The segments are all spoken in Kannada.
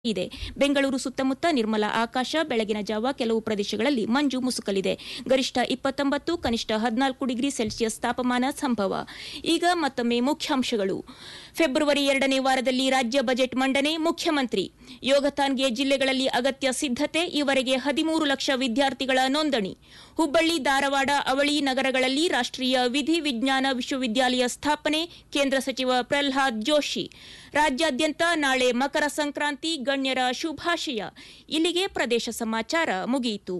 ಇದೆ ಬೆಂಗಳೂರು ಸುತ್ತಮುತ್ತ ನಿರ್ಮಲ ಆಕಾಶ ಬೆಳಗಿನ ಜಾವ ಕೆಲವು ಪ್ರದೇಶಗಳಲ್ಲಿ ಮಂಜು ಮುಸುಕಲಿದೆ ಗರಿಷ್ಠ ಇಪ್ಪತ್ತೊಂಬತ್ತು ಕನಿಷ್ಠ ಹದಿನಾಲ್ಕು ಡಿಗ್ರಿ ಸೆಲ್ಸಿಯಸ್ ತಾಪಮಾನ ಸಂಭವ ಈಗ ಮತ್ತೊಮ್ಮೆ ಮುಖ್ಯಾಂಶಗಳು ಫೆಬ್ರವರಿ ಎರಡನೇ ವಾರದಲ್ಲಿ ರಾಜ್ಯ ಬಜೆಟ್ ಮಂಡನೆ ಮುಖ್ಯಮಂತ್ರಿ ಯೋಗತಾನ್ಗೆ ಜಿಲ್ಲೆಗಳಲ್ಲಿ ಅಗತ್ಯ ಸಿದ್ಧತೆ ಈವರೆಗೆ ಹದಿಮೂರು ಲಕ್ಷ ವಿದ್ಯಾರ್ಥಿಗಳ ನೋಂದಣಿ ಹುಬ್ಬಳ್ಳಿ ಧಾರವಾಡ ಅವಳಿ ನಗರಗಳಲ್ಲಿ ರಾಷ್ಟ್ರೀಯ ವಿಧಿ ವಿಜ್ಞಾನ ವಿಶ್ವವಿದ್ಯಾಲಯ ಸ್ಥಾಪನೆ ಕೇಂದ್ರ ಸಚಿವ ಪ್ರಹ್ಲಾದ್ ಜೋಶಿ ರಾಜ್ಯಾದ್ಯಂತ ನಾಳೆ ಮಕರ ಸಂಕ್ರಾಂತಿ ಗಣ್ಯರ ಶುಭಾಶಯ ಇಲ್ಲಿಗೆ ಪ್ರದೇಶ ಸಮಾಚಾರ ಮುಗಿಯಿತು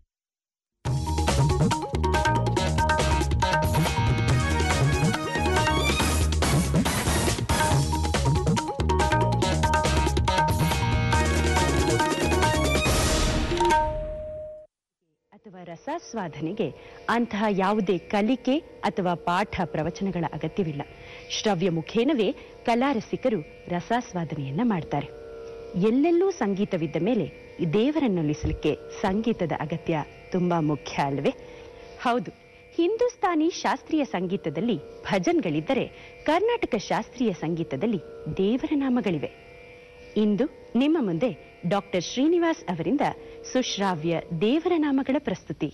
ಅಥವಾ ರಸಾಸ್ವಾದನೆಗೆ ಅಂತಹ ಯಾವುದೇ ಕಲಿಕೆ ಅಥವಾ ಪಾಠ ಪ್ರವಚನಗಳ ಅಗತ್ಯವಿಲ್ಲ ಶ್ರವ್ಯ ಮುಖೇನವೇ ಕಲಾರಸಿಕರು ರಸಾಸ್ವಾದನೆಯನ್ನ ಮಾಡ್ತಾರೆ ಎಲ್ಲೆಲ್ಲೂ ಸಂಗೀತವಿದ್ದ ಮೇಲೆ ದೇವರನ್ನೊಲಿಸಲಿಕ್ಕೆ ಸಂಗೀತದ ಅಗತ್ಯ ತುಂಬಾ ಮುಖ್ಯ ಅಲ್ವೇ ಹೌದು ಹಿಂದೂಸ್ತಾನಿ ಶಾಸ್ತ್ರೀಯ ಸಂಗೀತದಲ್ಲಿ ಭಜನ್ಗಳಿದ್ದರೆ ಕರ್ನಾಟಕ ಶಾಸ್ತ್ರೀಯ ಸಂಗೀತದಲ್ಲಿ ದೇವರ ನಾಮಗಳಿವೆ ಇಂದು ನಿಮ್ಮ ಮುಂದೆ ಡಾಕ್ಟರ್ ಶ್ರೀನಿವಾಸ್ ಅವರಿಂದ ಸುಶ್ರಾವ್ಯ ದೇವರ ನಾಮಗಳ ಪ್ರಸ್ತುತಿ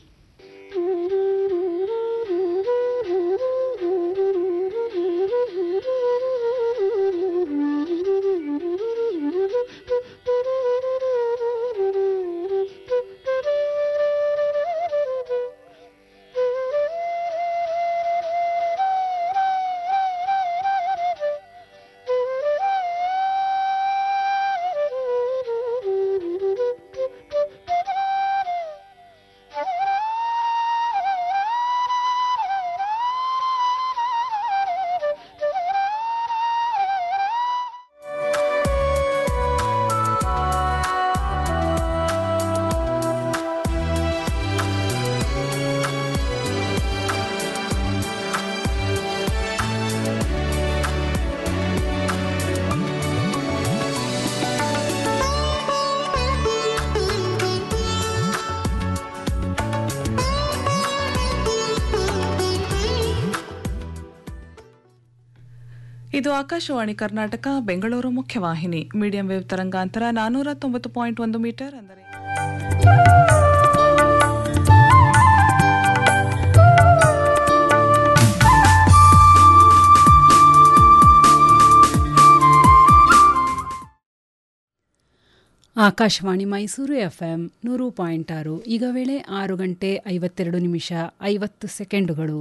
ಇದು ಆಕಾಶವಾಣಿ ಕರ್ನಾಟಕ ಬೆಂಗಳೂರು ಮುಖ್ಯವಾಹಿನಿ ಮೀಡಿಯಂ ವೇವ್ ತರಂಗಾಂತರ ನಾನೂರ ತೊಂಬತ್ತು ಪಾಯಿಂಟ್ ಒಂದು ಮೀಟರ್ ಅಂದರೆ ಆಕಾಶವಾಣಿ ಮೈಸೂರು ಎಫ್ಎಂ ನೂರು ಪಾಯಿಂಟ್ ಆರು ಈಗ ವೇಳೆ ಆರು ಗಂಟೆ ಐವತ್ತೆರಡು ನಿಮಿಷ ಐವತ್ತು ಸೆಕೆಂಡುಗಳು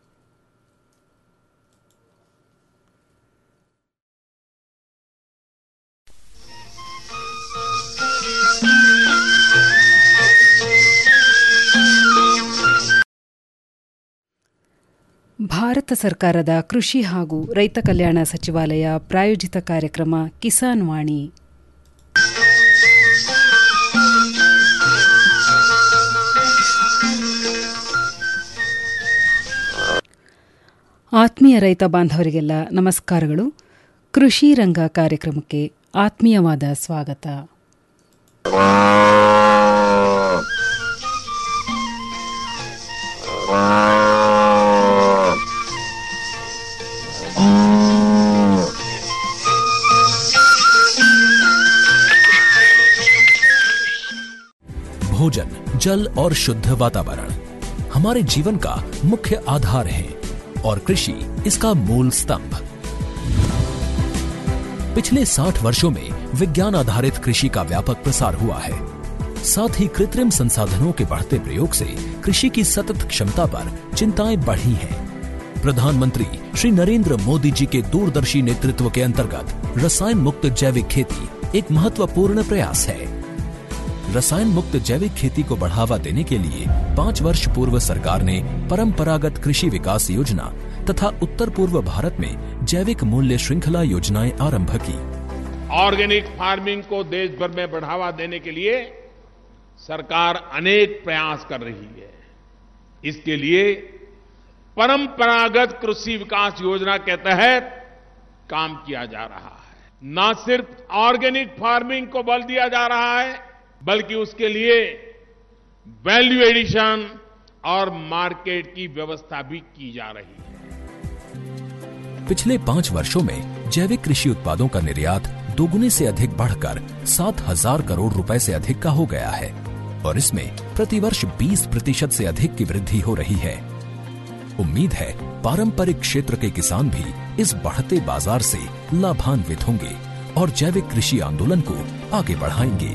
ಭಾರತ ಸರ್ಕಾರದ ಕೃಷಿ ಹಾಗೂ ರೈತ ಕಲ್ಯಾಣ ಸಚಿವಾಲಯ ಪ್ರಾಯೋಜಿತ ಕಾರ್ಯಕ್ರಮ ಕಿಸಾನ್ ವಾಣಿ ಆತ್ಮೀಯ ರೈತ ಬಾಂಧವರಿಗೆಲ್ಲ ನಮಸ್ಕಾರಗಳು ಕೃಷಿ ರಂಗ ಕಾರ್ಯಕ್ರಮಕ್ಕೆ ಆತ್ಮೀಯವಾದ ಸ್ವಾಗತ भोजन जल और शुद्ध वातावरण हमारे जीवन का मुख्य आधार है और कृषि इसका मूल स्तंभ पिछले 60 वर्षों में विज्ञान आधारित कृषि का व्यापक प्रसार हुआ है साथ ही कृत्रिम संसाधनों के बढ़ते प्रयोग से कृषि की सतत क्षमता पर चिंताएं बढ़ी हैं प्रधानमंत्री श्री नरेंद्र मोदी जी के दूरदर्शी नेतृत्व के अंतर्गत रसायन मुक्त जैविक खेती एक महत्वपूर्ण प्रयास है रसायन मुक्त जैविक खेती को बढ़ावा देने के लिए पाँच वर्ष पूर्व सरकार ने परंपरागत कृषि विकास योजना तथा उत्तर पूर्व भारत में जैविक मूल्य श्रृंखला योजनाएं आरंभ की ऑर्गेनिक फार्मिंग को देश भर में बढ़ावा देने के लिए सरकार अनेक प्रयास कर रही है इसके लिए परंपरागत कृषि विकास योजना के तहत काम किया जा रहा है न सिर्फ ऑर्गेनिक फार्मिंग को बल दिया जा रहा है बल्कि उसके लिए वैल्यू एडिशन और मार्केट की व्यवस्था भी की जा रही है पिछले पाँच वर्षों में जैविक कृषि उत्पादों का निर्यात दोगुने से अधिक बढ़कर सात हजार करोड़ रुपए से अधिक का हो गया है और इसमें प्रतिवर्ष 20 प्रतिशत से अधिक की वृद्धि हो रही है उम्मीद है पारंपरिक क्षेत्र के किसान भी इस बढ़ते बाजार से लाभान्वित होंगे और जैविक कृषि आंदोलन को आगे बढ़ाएंगे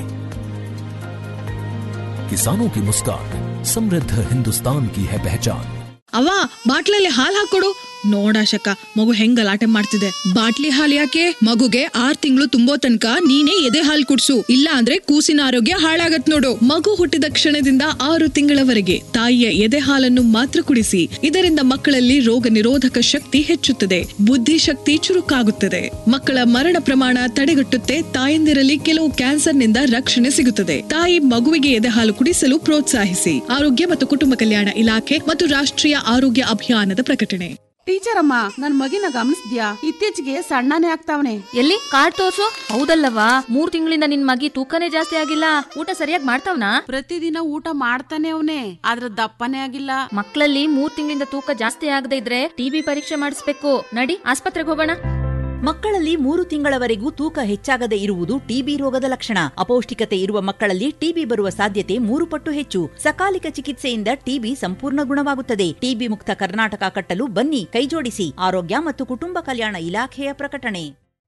किसानों की मुस्कान समृद्ध हिंदुस्तान की है पहचान ಅವ್ವ ಬಾಟ್ಲಲ್ಲಿ ಹಾಲ್ ಹಾಕೊಡು ನೋಡಾಶಕ ಮಗು ಹೆಂಗ್ ಗಲಾಟೆ ಮಾಡ್ತಿದೆ ಬಾಟ್ಲಿ ಹಾಲ್ ಯಾಕೆ ಮಗುಗೆ ಆರ್ ತಿಂಗಳು ತುಂಬೋ ತನಕ ನೀನೇ ಎದೆ ಹಾಲ್ ಕುಡ್ಸು ಇಲ್ಲ ಅಂದ್ರೆ ಕೂಸಿನ ಆರೋಗ್ಯ ಹಾಳಾಗತ್ ನೋಡು ಮಗು ಹುಟ್ಟಿದ ಕ್ಷಣದಿಂದ ಆರು ತಿಂಗಳವರೆಗೆ ತಾಯಿಯ ಎದೆ ಹಾಲನ್ನು ಮಾತ್ರ ಕುಡಿಸಿ ಇದರಿಂದ ಮಕ್ಕಳಲ್ಲಿ ರೋಗ ನಿರೋಧಕ ಶಕ್ತಿ ಹೆಚ್ಚುತ್ತದೆ ಬುದ್ಧಿಶಕ್ತಿ ಚುರುಕಾಗುತ್ತದೆ ಮಕ್ಕಳ ಮರಣ ಪ್ರಮಾಣ ತಡೆಗಟ್ಟುತ್ತೆ ತಾಯಂದಿರಲ್ಲಿ ಕೆಲವು ಕ್ಯಾನ್ಸರ್ನಿಂದ ರಕ್ಷಣೆ ಸಿಗುತ್ತದೆ ತಾಯಿ ಮಗುವಿಗೆ ಎದೆ ಹಾಲು ಕುಡಿಸಲು ಪ್ರೋತ್ಸಾಹಿಸಿ ಆರೋಗ್ಯ ಮತ್ತು ಕುಟುಂಬ ಕಲ್ಯಾಣ ಇಲಾಖೆ ಮತ್ತು ರಾಷ್ಟ್ರೀಯ ಆರೋಗ್ಯ ಅಭಿಯಾನದ ಪ್ರಕಟಣೆ ಟೀಚರ್ ಅಮ್ಮ ನನ್ ಮಗಿನ ಗಮನಿಸ್ದ್ಯಾ ಇತ್ತೀಚೆಗೆ ಸಣ್ಣನೇ ಆಗ್ತಾವನೆ ಎಲ್ಲಿ ಕಾರ್ಡ್ ತೋರ್ಸು ಹೌದಲ್ಲವಾ ಮೂರ್ ತಿಂಗಳಿಂದ ನಿನ್ ಮಗಿ ತೂಕನೇ ಜಾಸ್ತಿ ಆಗಿಲ್ಲ ಊಟ ಸರಿಯಾಗಿ ಮಾಡ್ತಾವ್ನಾ ಪ್ರತಿದಿನ ಊಟ ಮಾಡ್ತಾನೆ ಅವನೇ ಆದ್ರ ದಪ್ಪನೇ ಆಗಿಲ್ಲ ಮಕ್ಕಳಲ್ಲಿ ಮೂರ್ ತಿಂಗಳಿಂದ ತೂಕ ಜಾಸ್ತಿ ಆಗದೆ ಇದ್ರೆ ಟಿಬಿ ಪರೀಕ್ಷೆ ಮಾಡಿಸ್ಬೇಕು ನಡಿ ಆಸ್ಪತ್ರೆಗೆ ಹೋಗೋಣ ಮಕ್ಕಳಲ್ಲಿ ಮೂರು ತಿಂಗಳವರೆಗೂ ತೂಕ ಹೆಚ್ಚಾಗದೆ ಇರುವುದು ಟಿಬಿ ರೋಗದ ಲಕ್ಷಣ ಅಪೌಷ್ಟಿಕತೆ ಇರುವ ಮಕ್ಕಳಲ್ಲಿ ಟಿಬಿ ಬರುವ ಸಾಧ್ಯತೆ ಮೂರು ಪಟ್ಟು ಹೆಚ್ಚು ಸಕಾಲಿಕ ಚಿಕಿತ್ಸೆಯಿಂದ ಟಿಬಿ ಸಂಪೂರ್ಣ ಗುಣವಾಗುತ್ತದೆ ಟಿಬಿ ಮುಕ್ತ ಕರ್ನಾಟಕ ಕಟ್ಟಲು ಬನ್ನಿ ಕೈಜೋಡಿಸಿ ಆರೋಗ್ಯ ಮತ್ತು ಕುಟುಂಬ ಕಲ್ಯಾಣ ಇಲಾಖೆಯ ಪ್ರಕಟಣೆ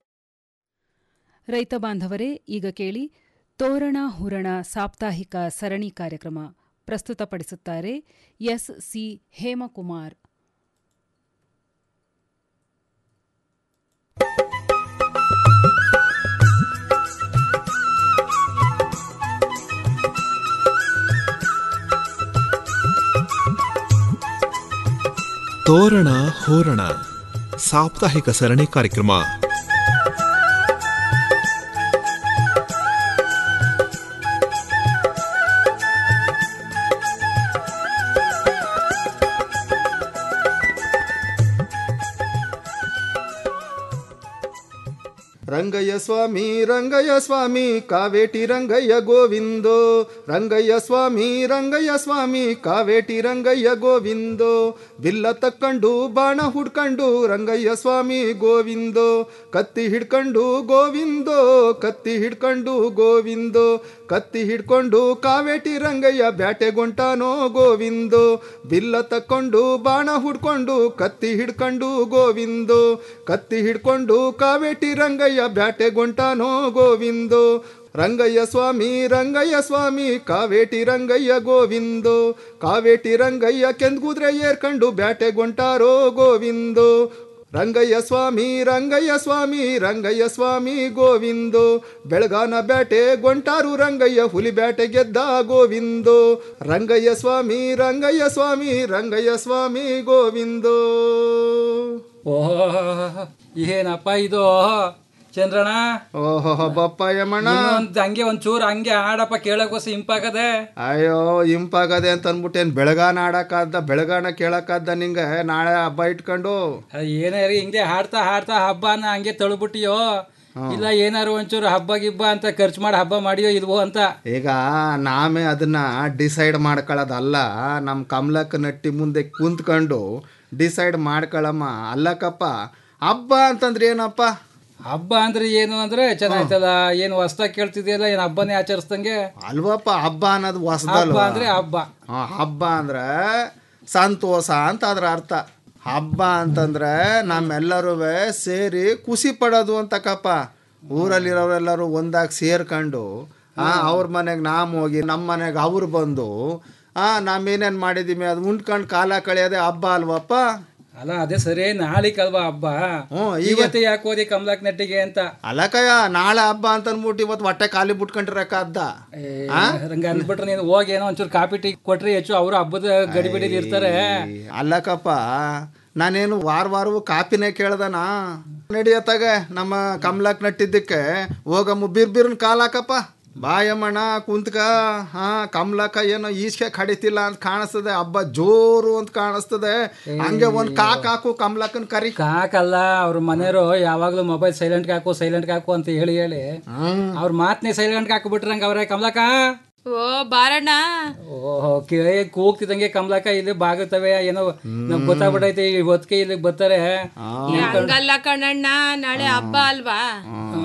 ರೈತ ಬಾಂಧವರೇ ಈಗ ಕೇಳಿ ತೋರಣ ಹುರಣ ಸಾಪ್ತಾಹಿಕ ಸರಣಿ ಕಾರ್ಯಕ್ರಮ ಪ್ರಸ್ತುತಪಡಿಸುತ್ತಾರೆ ಎಸ್ ಸಿ ಹೇಮಕುಮಾರ್ ತೋರಣ ಹೋರಣ ಸಾಪ್ತಾಹಿಕ ಸರಣಿ ಕಾರ್ಯಕ್ರಮ ರಂಗಯ್ಯ ಸ್ವಾಮಿ ರಂಗಯ್ಯ ಸ್ವಾಮಿ ಕಾವೇಟಿ ರಂಗಯ್ಯ ಗೋವಿಂದೋ ರಂಗಯ್ಯ ಸ್ವಾಮಿ ರಂಗಯ್ಯ ಸ್ವಾಮಿ ಕಾವೇಟಿ ರಂಗಯ್ಯ ಗೋವಿಂದೋ ಬಿಲ್ಲ ತಕ್ಕಂಡು ಬಾಣ ಹುಡ್ಕಂಡು ರಂಗಯ್ಯ ಸ್ವಾಮಿ ಗೋವಿಂದೋ ಕತ್ತಿ ಹಿಡ್ಕಂಡು ಗೋವಿಂದೋ ಕತ್ತಿ ಹಿಡ್ಕಂಡು ಗೋವಿಂದೋ ಕತ್ತಿ ಹಿಡ್ಕೊಂಡು ಕಾವೇಟಿ ರಂಗಯ್ಯ ಬ್ಯಾಟೆಗೊಂಟಾನೋ ಗೋವಿಂದೋ ಬಿಲ್ಲ ತಕ್ಕೊಂಡು ಬಾಣ ಹುಡ್ಕೊಂಡು ಕತ್ತಿ ಹಿಡ್ಕೊಂಡು ಗೋವಿಂದೋ ಕತ್ತಿ ಹಿಡ್ಕೊಂಡು ಕಾವೇಟಿ ರಂಗಯ್ಯ ಬ್ಯಾಟೆಗೊಂಟಾನೋ ಗೋವಿಂದೋ ರಂಗಯ್ಯ ಸ್ವಾಮಿ ರಂಗಯ್ಯ ಸ್ವಾಮಿ ಕಾವೇಟಿ ರಂಗಯ್ಯ ಗೋವಿಂದೋ ಕಾವೇಟಿ ರಂಗಯ್ಯ ಕೆಂದ್ಗುದ್ರೆ ಏರ್ಕಂಡು ಬ್ಯಾಟೆಗೊಂಟಾರೋ ಗೋವಿಂದೋ ರಂಗಯ್ಯ ಸ್ವಾಮಿ ರಂಗಯ್ಯ ಸ್ವಾಮಿ ರಂಗಯ್ಯ ಸ್ವಾಮಿ ಗೋವಿಂದೋ ಬೆಳಗಾನ ಬ್ಯಾಟೆ ಗೊಂಟಾರು ರಂಗಯ್ಯ ಹುಲಿ ಬ್ಯಾಟೆ ಗೆದ್ದ ಗೋವಿಂದೋ ರಂಗಯ್ಯ ಸ್ವಾಮಿ ರಂಗಯ್ಯ ಸ್ವಾಮಿ ರಂಗಯ್ಯ ಸ್ವಾಮಿ ಗೋವಿಂದೋ ಓಹ್ ಏನಪ್ಪ ಇದು ಚಂದ್ರಣ್ಣ ಓಹೋ ಬಪ್ಪ ಯಮಣ್ಣ ಇನ್ನೊಂದ್ ಹಂಗೆ ಒಂಚೂರು ಹಂಗೆ ಆಡಪ್ಪ ಕೇಳಕ್ಕೋಸ ಇಂಪಾಗದೆ ಅಯ್ಯೋ ಇಂಪಾಗದೆ ಅಂತ ಅಂದ್ಬಿಟ್ಟು ಏನ್ ಬೆಳಗಾನ ಆಡಕ್ಕಾದ್ದ ಬೆಳಗಾನ ಕೇಳಕ್ಕಾದ್ದ ನಿಂಗೆ ನಾಳೆ ಹಬ್ಬ ಇಟ್ಕೊಂಡು ಏನೇ ರೀ ಹಿಂಗೆ ಹಾಡ್ತಾ ಹಾಡ್ತಾ ಹಬ್ಬನ ಹಂಗೆ ತಳ್ಬಿಟ್ಟಿಯೋ ಇಲ್ಲ ಏನಾರು ಒಂಚೂರು ಹಬ್ಬ ಗಿಬ್ಬ ಅಂತ ಖರ್ಚು ಮಾಡಿ ಹಬ್ಬ ಮಾಡಿಯೋ ಇಲ್ವೋ ಅಂತ ಈಗ ನಾವೇ ಅದನ್ನ ಡಿಸೈಡ್ ಮಾಡ್ಕೊಳ್ಳೋದಲ್ಲ ನಮ್ಮ ಕಮಲಕ್ಕ ನಟ್ಟಿ ಮುಂದೆ ಕುಂತ್ಕೊಂಡು ಡಿಸೈಡ್ ಮಾಡ್ಕೊಳಮ್ಮ ಅಲ್ಲಕ್ಕಪ್ಪ ಹಬ್ಬ ಅಂತಂದ್ರೆ ಏನಪ್ಪ ಹಬ್ಬ ಅಂದ್ರೆ ಏನು ಅಂದ್ರೆ ಚೆನ್ನಾಯ್ತಲ್ಲ ಏನು ಹೊಸ್ದಾಗ್ ಕೇಳ್ತಿದ್ಯಲ್ಲ ಏನ್ ಹಬ್ಬನೇ ಆಚರಿಸ್ದಂಗೆ ಅಲ್ವಪ್ಪ ಹಬ್ಬ ಅನ್ನೋದು ಹಬ್ಬ ಹೊಸದಲ್ವ ಅಂದ್ರೆ ಹಬ್ಬ ಆ, ಹಬ್ಬ ಅಂದ್ರೆ ಸಂತೋಷ ಅಂತ ಅದ್ರ ಅರ್ಥ ಹಬ್ಬ ಅಂತಂದ್ರೆ ನಮ್ಮೆಲ್ಲರೂ ಸೇರಿ ಖುಷಿ ಪಡೋದು ಅಂತಕಪ್ಪ ಊರಲ್ಲಿರೋರೆಲ್ಲರೂ ಒಂದಾಗಿ ಸೇರ್ಕೊಂಡು ಆ ಅವ್ರ ಮನೆಗೆ ನಾವು ಹೋಗಿ ನಮ್ಮ ಮನೆಗೆ ಅವ್ರು ಬಂದು ಆ ನಾವೇನೇನು ಮಾಡಿದೀವಿ ಅದು ಉಂಡ್ಕೊಂಡು ಕಾಲ ಕಳೆಯೋದೇ ಹಬ್ಬ ಅಲ್ವಪ್ಪ ಅಲ್ಲ ಅದೇ ಸರಿ ನಾಳಿಕಲ್ವಾ ಹಬ್ಬ ಇವತ್ತು ಯಾಕೆ ಹೋದಿ ಕಮಲಾಕ್ ನೆಟ್ಟಿಗೆ ಅಂತ ಅಲ್ಲಕಯ್ಯ ನಾಳೆ ಹಬ್ಬ ಅಂತ ಅಂದ್ಬಿಟ್ಟು ಇವತ್ತು ಹೊಟ್ಟೆ ಖಾಲಿ ಬಿಟ್ಕೊಂಡಿರಕ್ಕಾದ್ದ ಹಂಗ ಅಂದ್ಬಿಟ್ರೆ ನೀನು ಹೋಗಿ ಏನೋ ಒಂಚೂರು ಕಾಪಿ ಟೀ ಕೊಟ್ರೆ ಹೆಚ್ಚು ಅವರು ಹಬ್ಬದ ಗಡಿಬಿಡಿಲಿ ಇರ್ತಾರೆ ಅಲ್ಲಕ್ಕಪ್ಪ ನಾನೇನು ವಾರ ವಾರವೂ ಕಾಪಿನೇ ಕೇಳ್ದನ ನಡಿಯತ್ತಾಗ ನಮ್ಮ ಕಮಲಕ್ ನಟ್ಟಿದ್ದಕ್ಕೆ ಹೋಗಮ್ಮ ಬಿರ್ ಬಿರ್ನ್ ಕಾಲಾಕಪ್ಪ ಬಾಯಮ್ಮಣ್ಣ ಕುಂತ್ಕ ಹಾ ಕಮಲಕ್ಕ ಏನೋ ಈಸ್ಕೆ ಕಡಿತಿಲ್ಲ ಅಂತ ಕಾಣಿಸ್ತದೆ ಹಬ್ಬ ಜೋರು ಅಂತ ಕಾಣಿಸ್ತದೆ ಹಂಗೆ ಒಂದ್ ಕಾಕ್ ಹಾಕು ಕಮಲಕ್ಕನ್ ಕರಿ ಕಾಕಲ್ಲ ಅವ್ರ ಮನೆಯವರು ಯಾವಾಗ್ಲೂ ಮೊಬೈಲ್ ಸೈಲೆಂಟ್ ಹಾಕು ಸೈಲೆಂಟ್ ಹಾಕು ಅಂತ ಹೇಳಿ ಹೇಳಿ ಅವ್ರ ಮಾತ್ನೇ ಸೈಲೆಂಟ್ ಹಾಕ್ಬಿಟ್ರಂಗ ಅವ್ರೆ ಕಮಲಕ್ಕ ಓ ಬಾರಣ್ಣ ಓಹೋ ಕಿರೇ ಕೂಗ್ತಿದಂಗೆ ಕಮಲಕ್ಕ ಇಲ್ಲಿ ಬಾಗುತ್ತವೆ ಏನೋ ನಮ್ಗೆ ಗೊತ್ತಾಗ್ಬಿಟ್ಟೈತೆ ಈ ಹೊತ್ತಿಗೆ ಇಲ್ಲಿಗೆ ಬರ್ತಾರೆ ಏ, ಹಂಗಲ್ಲ ಕಣಣ್ಣ ನಾಳೆ ಹಬ್ಬ ಅಲ್ವಾ ಆ,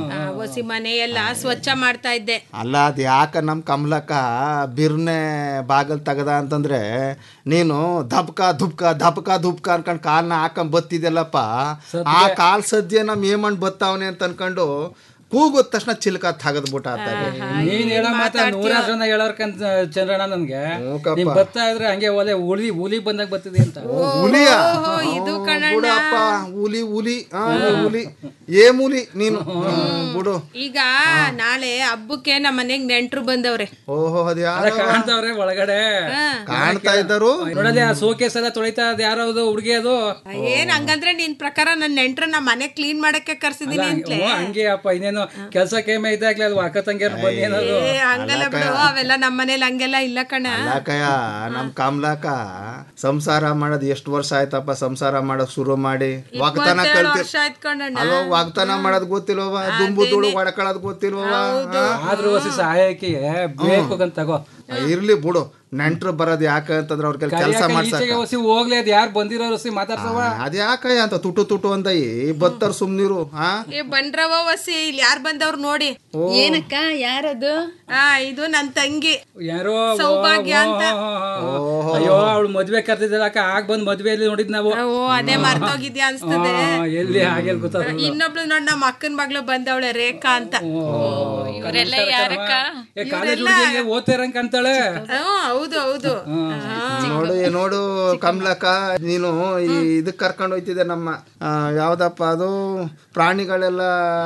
ಒಸಿ ಮನೆ ಎಲ್ಲ ಸ್ವಚ್ಛ ಮಾಡ್ತಾ ಇದ್ದೆ ಅಲ್ಲ ಅದು ಯಾಕ ನಮ್ಮ ಕಮಲಕ್ಕ ಬಿರ್ನೆ ಬಾಗಲ್ ತಗದ ಅಂತಂದ್ರೆ ನೀನು ದಬ್ಕ ದುಬ್ಕ ದಬ್ಕ ದುಬ್ಕ ಅನ್ಕೊಂಡು ಕಾಲ್ನ ಹಾಕೊಂಡ್ ಬತ್ತಿದೆಲ್ಲಪ್ಪ ಆ ಕಾಲ್ ಸದ್ಯ ನಮ್ಮ ಏಮಂಡ್ ಬತ್ತಾವನೆ ಅಂತ ಅನ್ಕೊಂಡು ಕೂಗೋದ ತಕ್ಷಣ ಚಿಲ್ಕ ತಗದ್ಬಿಟ್ಟ ಆತಾಗೆ ನೀನ್ ಹೇಳೋ ಮಾತ ನೂರಾರು ಜನ ಹೇಳೋರ್ಕಂತ ಚಂದ್ರಣ್ಣ ನನ್ಗೆ ಕಪ್ಪ. ನೀನ್ ಬರ್ತಾ ಇದ್ರೆ ಹಂಗೆ ಒಲೆ ಉಳಿ ಉಲಿ ಬಂದಾಗ ಬರ್ತಿದೆ ಅಂತ ಹುಲಿಯ ಇದು ಬಿಡಪ್ಪ ಹುಲಿ ಹುಲಿ ಆ, ಹುಲಿ ಏ ಮುಲಿ ನೀನು ಹ್ಮ್, ಬಿಡು ಈಗ ನಾಳೆ ಹಬ್ಬಕ್ಕೆ ನಮ್ಮ ಮನೆಗ್ ನೆಂಟ್ರು ಬಂದವ್ರೆ ಓಹೋ ಅದ್ ಯಾರ ಕಾಣ್ತಾವ್ರೆ ಒಳಗಡೆ ಕಾಣ್ತಾ ಇದ್ದರು ನೋಡಲಿ ಆ ಸೋಕೇಸ್ ಎಲ್ಲ ತೊಳಿತಾ ಅದ್ ಯಾರೋ ಅದು ಹುಡುಗಿ ಅದು ಏನ್ ಹಂಗಂದ್ರೆ ನಿನ್ ಪ್ರಕಾರ ನನ್ ನೆಂಟ್ರು ನಮ್ಮ ಮನೆ ಕ್ಲೀನ್ ಮಾಡಕ್ಕೆ ಕರ್ಸಿದೀನಿ ಅಂತಲೇ ಓ, ಹಂಗೆ ಅಪ್ಪ ಇನ್ನೇನು ಕೆಲ್ಸ ಕೇಮೆ ಇದ್ದಾಗ್ಲೇ ಅದು ಅಕ್ಕ ತಂಗಿಯರ್ ಬಂದು ಏನದು ಏ ಹಂಗಲ್ಲ ಬಿಡು ಅವೆಲ್ಲ ನಮ್ಮ ಮನೇಲಿ ಹಂಗೆಲ್ಲ ಇಲ್ಲ ಕಣ ಅಲ್ಲಕಯ್ಯ ನಮ್ ಕಮಲಾಕ ಸಂಸಾರ ಮಾಡೋದ್ ಎಷ್ಟು ವರ್ಷ ಆಯ್ತಪ್ಪ ಸಂಸಾರ ಮಾಡೋದ್ ಶುರು ಮಾಡಿ ವಾಗ್ದಾನ ಇಪ್ಪತ್ತೇಳು ಕಲ್ತಿ ವರ್ಷ ಆಯ್ತ್ ಕಣಣ್ಣ ಅಲ್ವಾ ವಾಗ್ದಾನ ಮಾಡೋದ್ ಗೊತ್ತಿಲ್ವವ ದುಂಬು ತುಳು ಹೊಡ್ಕೊಳ್ಳೋದ್ ಗೊತ್ತಿಲ್ವವ ಆದ್ರೂ ಹೊಸಿ ಸಹಾಯಕ್ಕೆ ಬೇಕು ಅಂತ ತಗೋ ಇರ್ಲಿ ಬಿಡು ನೆಂಟ್ರು ಬರೋದ್ ಯಾಕೆ ಅಂತಂದ್ರೆ ಅವ್ರ ಕೆಲಸ ಕರಿಯಾಕ ಮಾಡ್ಸಕ ಈಚೆಗೆ ಹೊಸಿ ಹೋಗ್ಲಿ ಅದ್ ಯಾರು ಬಂದಿರೋರು ಹೊಸಿ ಮಾತಾಡ್ಸವ ಅದ್ ಯಾಕಯ್ಯ ಅಂತ ತುಟು ತುಟು ಅಂದೈ ಬತ್ತರ್ ಸುಮ್ನಿರು ಹಾ ಏ ಬಂದ್ರವ ವಸಿ ಇಲ್ಲಿ ಯಾರ್ ಬಂದವ್ರು ನೋಡಿ ಏನಕ್ಕ ಯಾರದು ಆ ಇದು ನನ್ ತಂಗಿ ಯಾರೋ ಸೌಭಾಗ್ಯ ಅಂತ ಅಯ್ಯೋ ಅವಳು ಮದ್ವೆ ಕರ್ತಿದ್ದಲ್ಲ ಅಕ್ಕ ಆಗ ಬಂದ್ ಮದ್ವೆಯಲ್ಲಿ ನೋಡಿದ್ ನಾವು ಓ ಅದೇ ಮರ್ತೋಗಿದ್ಯಾ ಅನ್ಸ್ತದೆ ಆ, ಎಲ್ಲಿ ಹಾಗೆ ಗೊತ್ತಾಗ ಇನ್ನೊಬ್ಳು ನೋಡ್ ನಮ್ಮ ಅಕ್ಕನ ಮಗಳು ಬಂದವಳೆ ರೇಖಾ ಅಂತ ಇವರೆಲ್ಲ ಯಾರಕ್ಕ ಕಾಲೇಜ್ ಹುಡುಗಿ ಓದ್ತಿರಂಗ್ ಕಾಣ್ತಾಳೆ ಹ್ಮ್, ಹೌದು ಹೌದು ನೋಡು ನೋಡು ಕಮಲಕ್ಕ ನೀನು ಈ ಇದಕ್ ಕರ್ಕೊಂಡು ಹೋಯ್ತಿದ್ದೆ ನಮ್ಮ ಆ, ಯಾವ್ದಪ್ಪ ಅದು ಪ್ರಾಣಿಗಳೆಲ್ಲ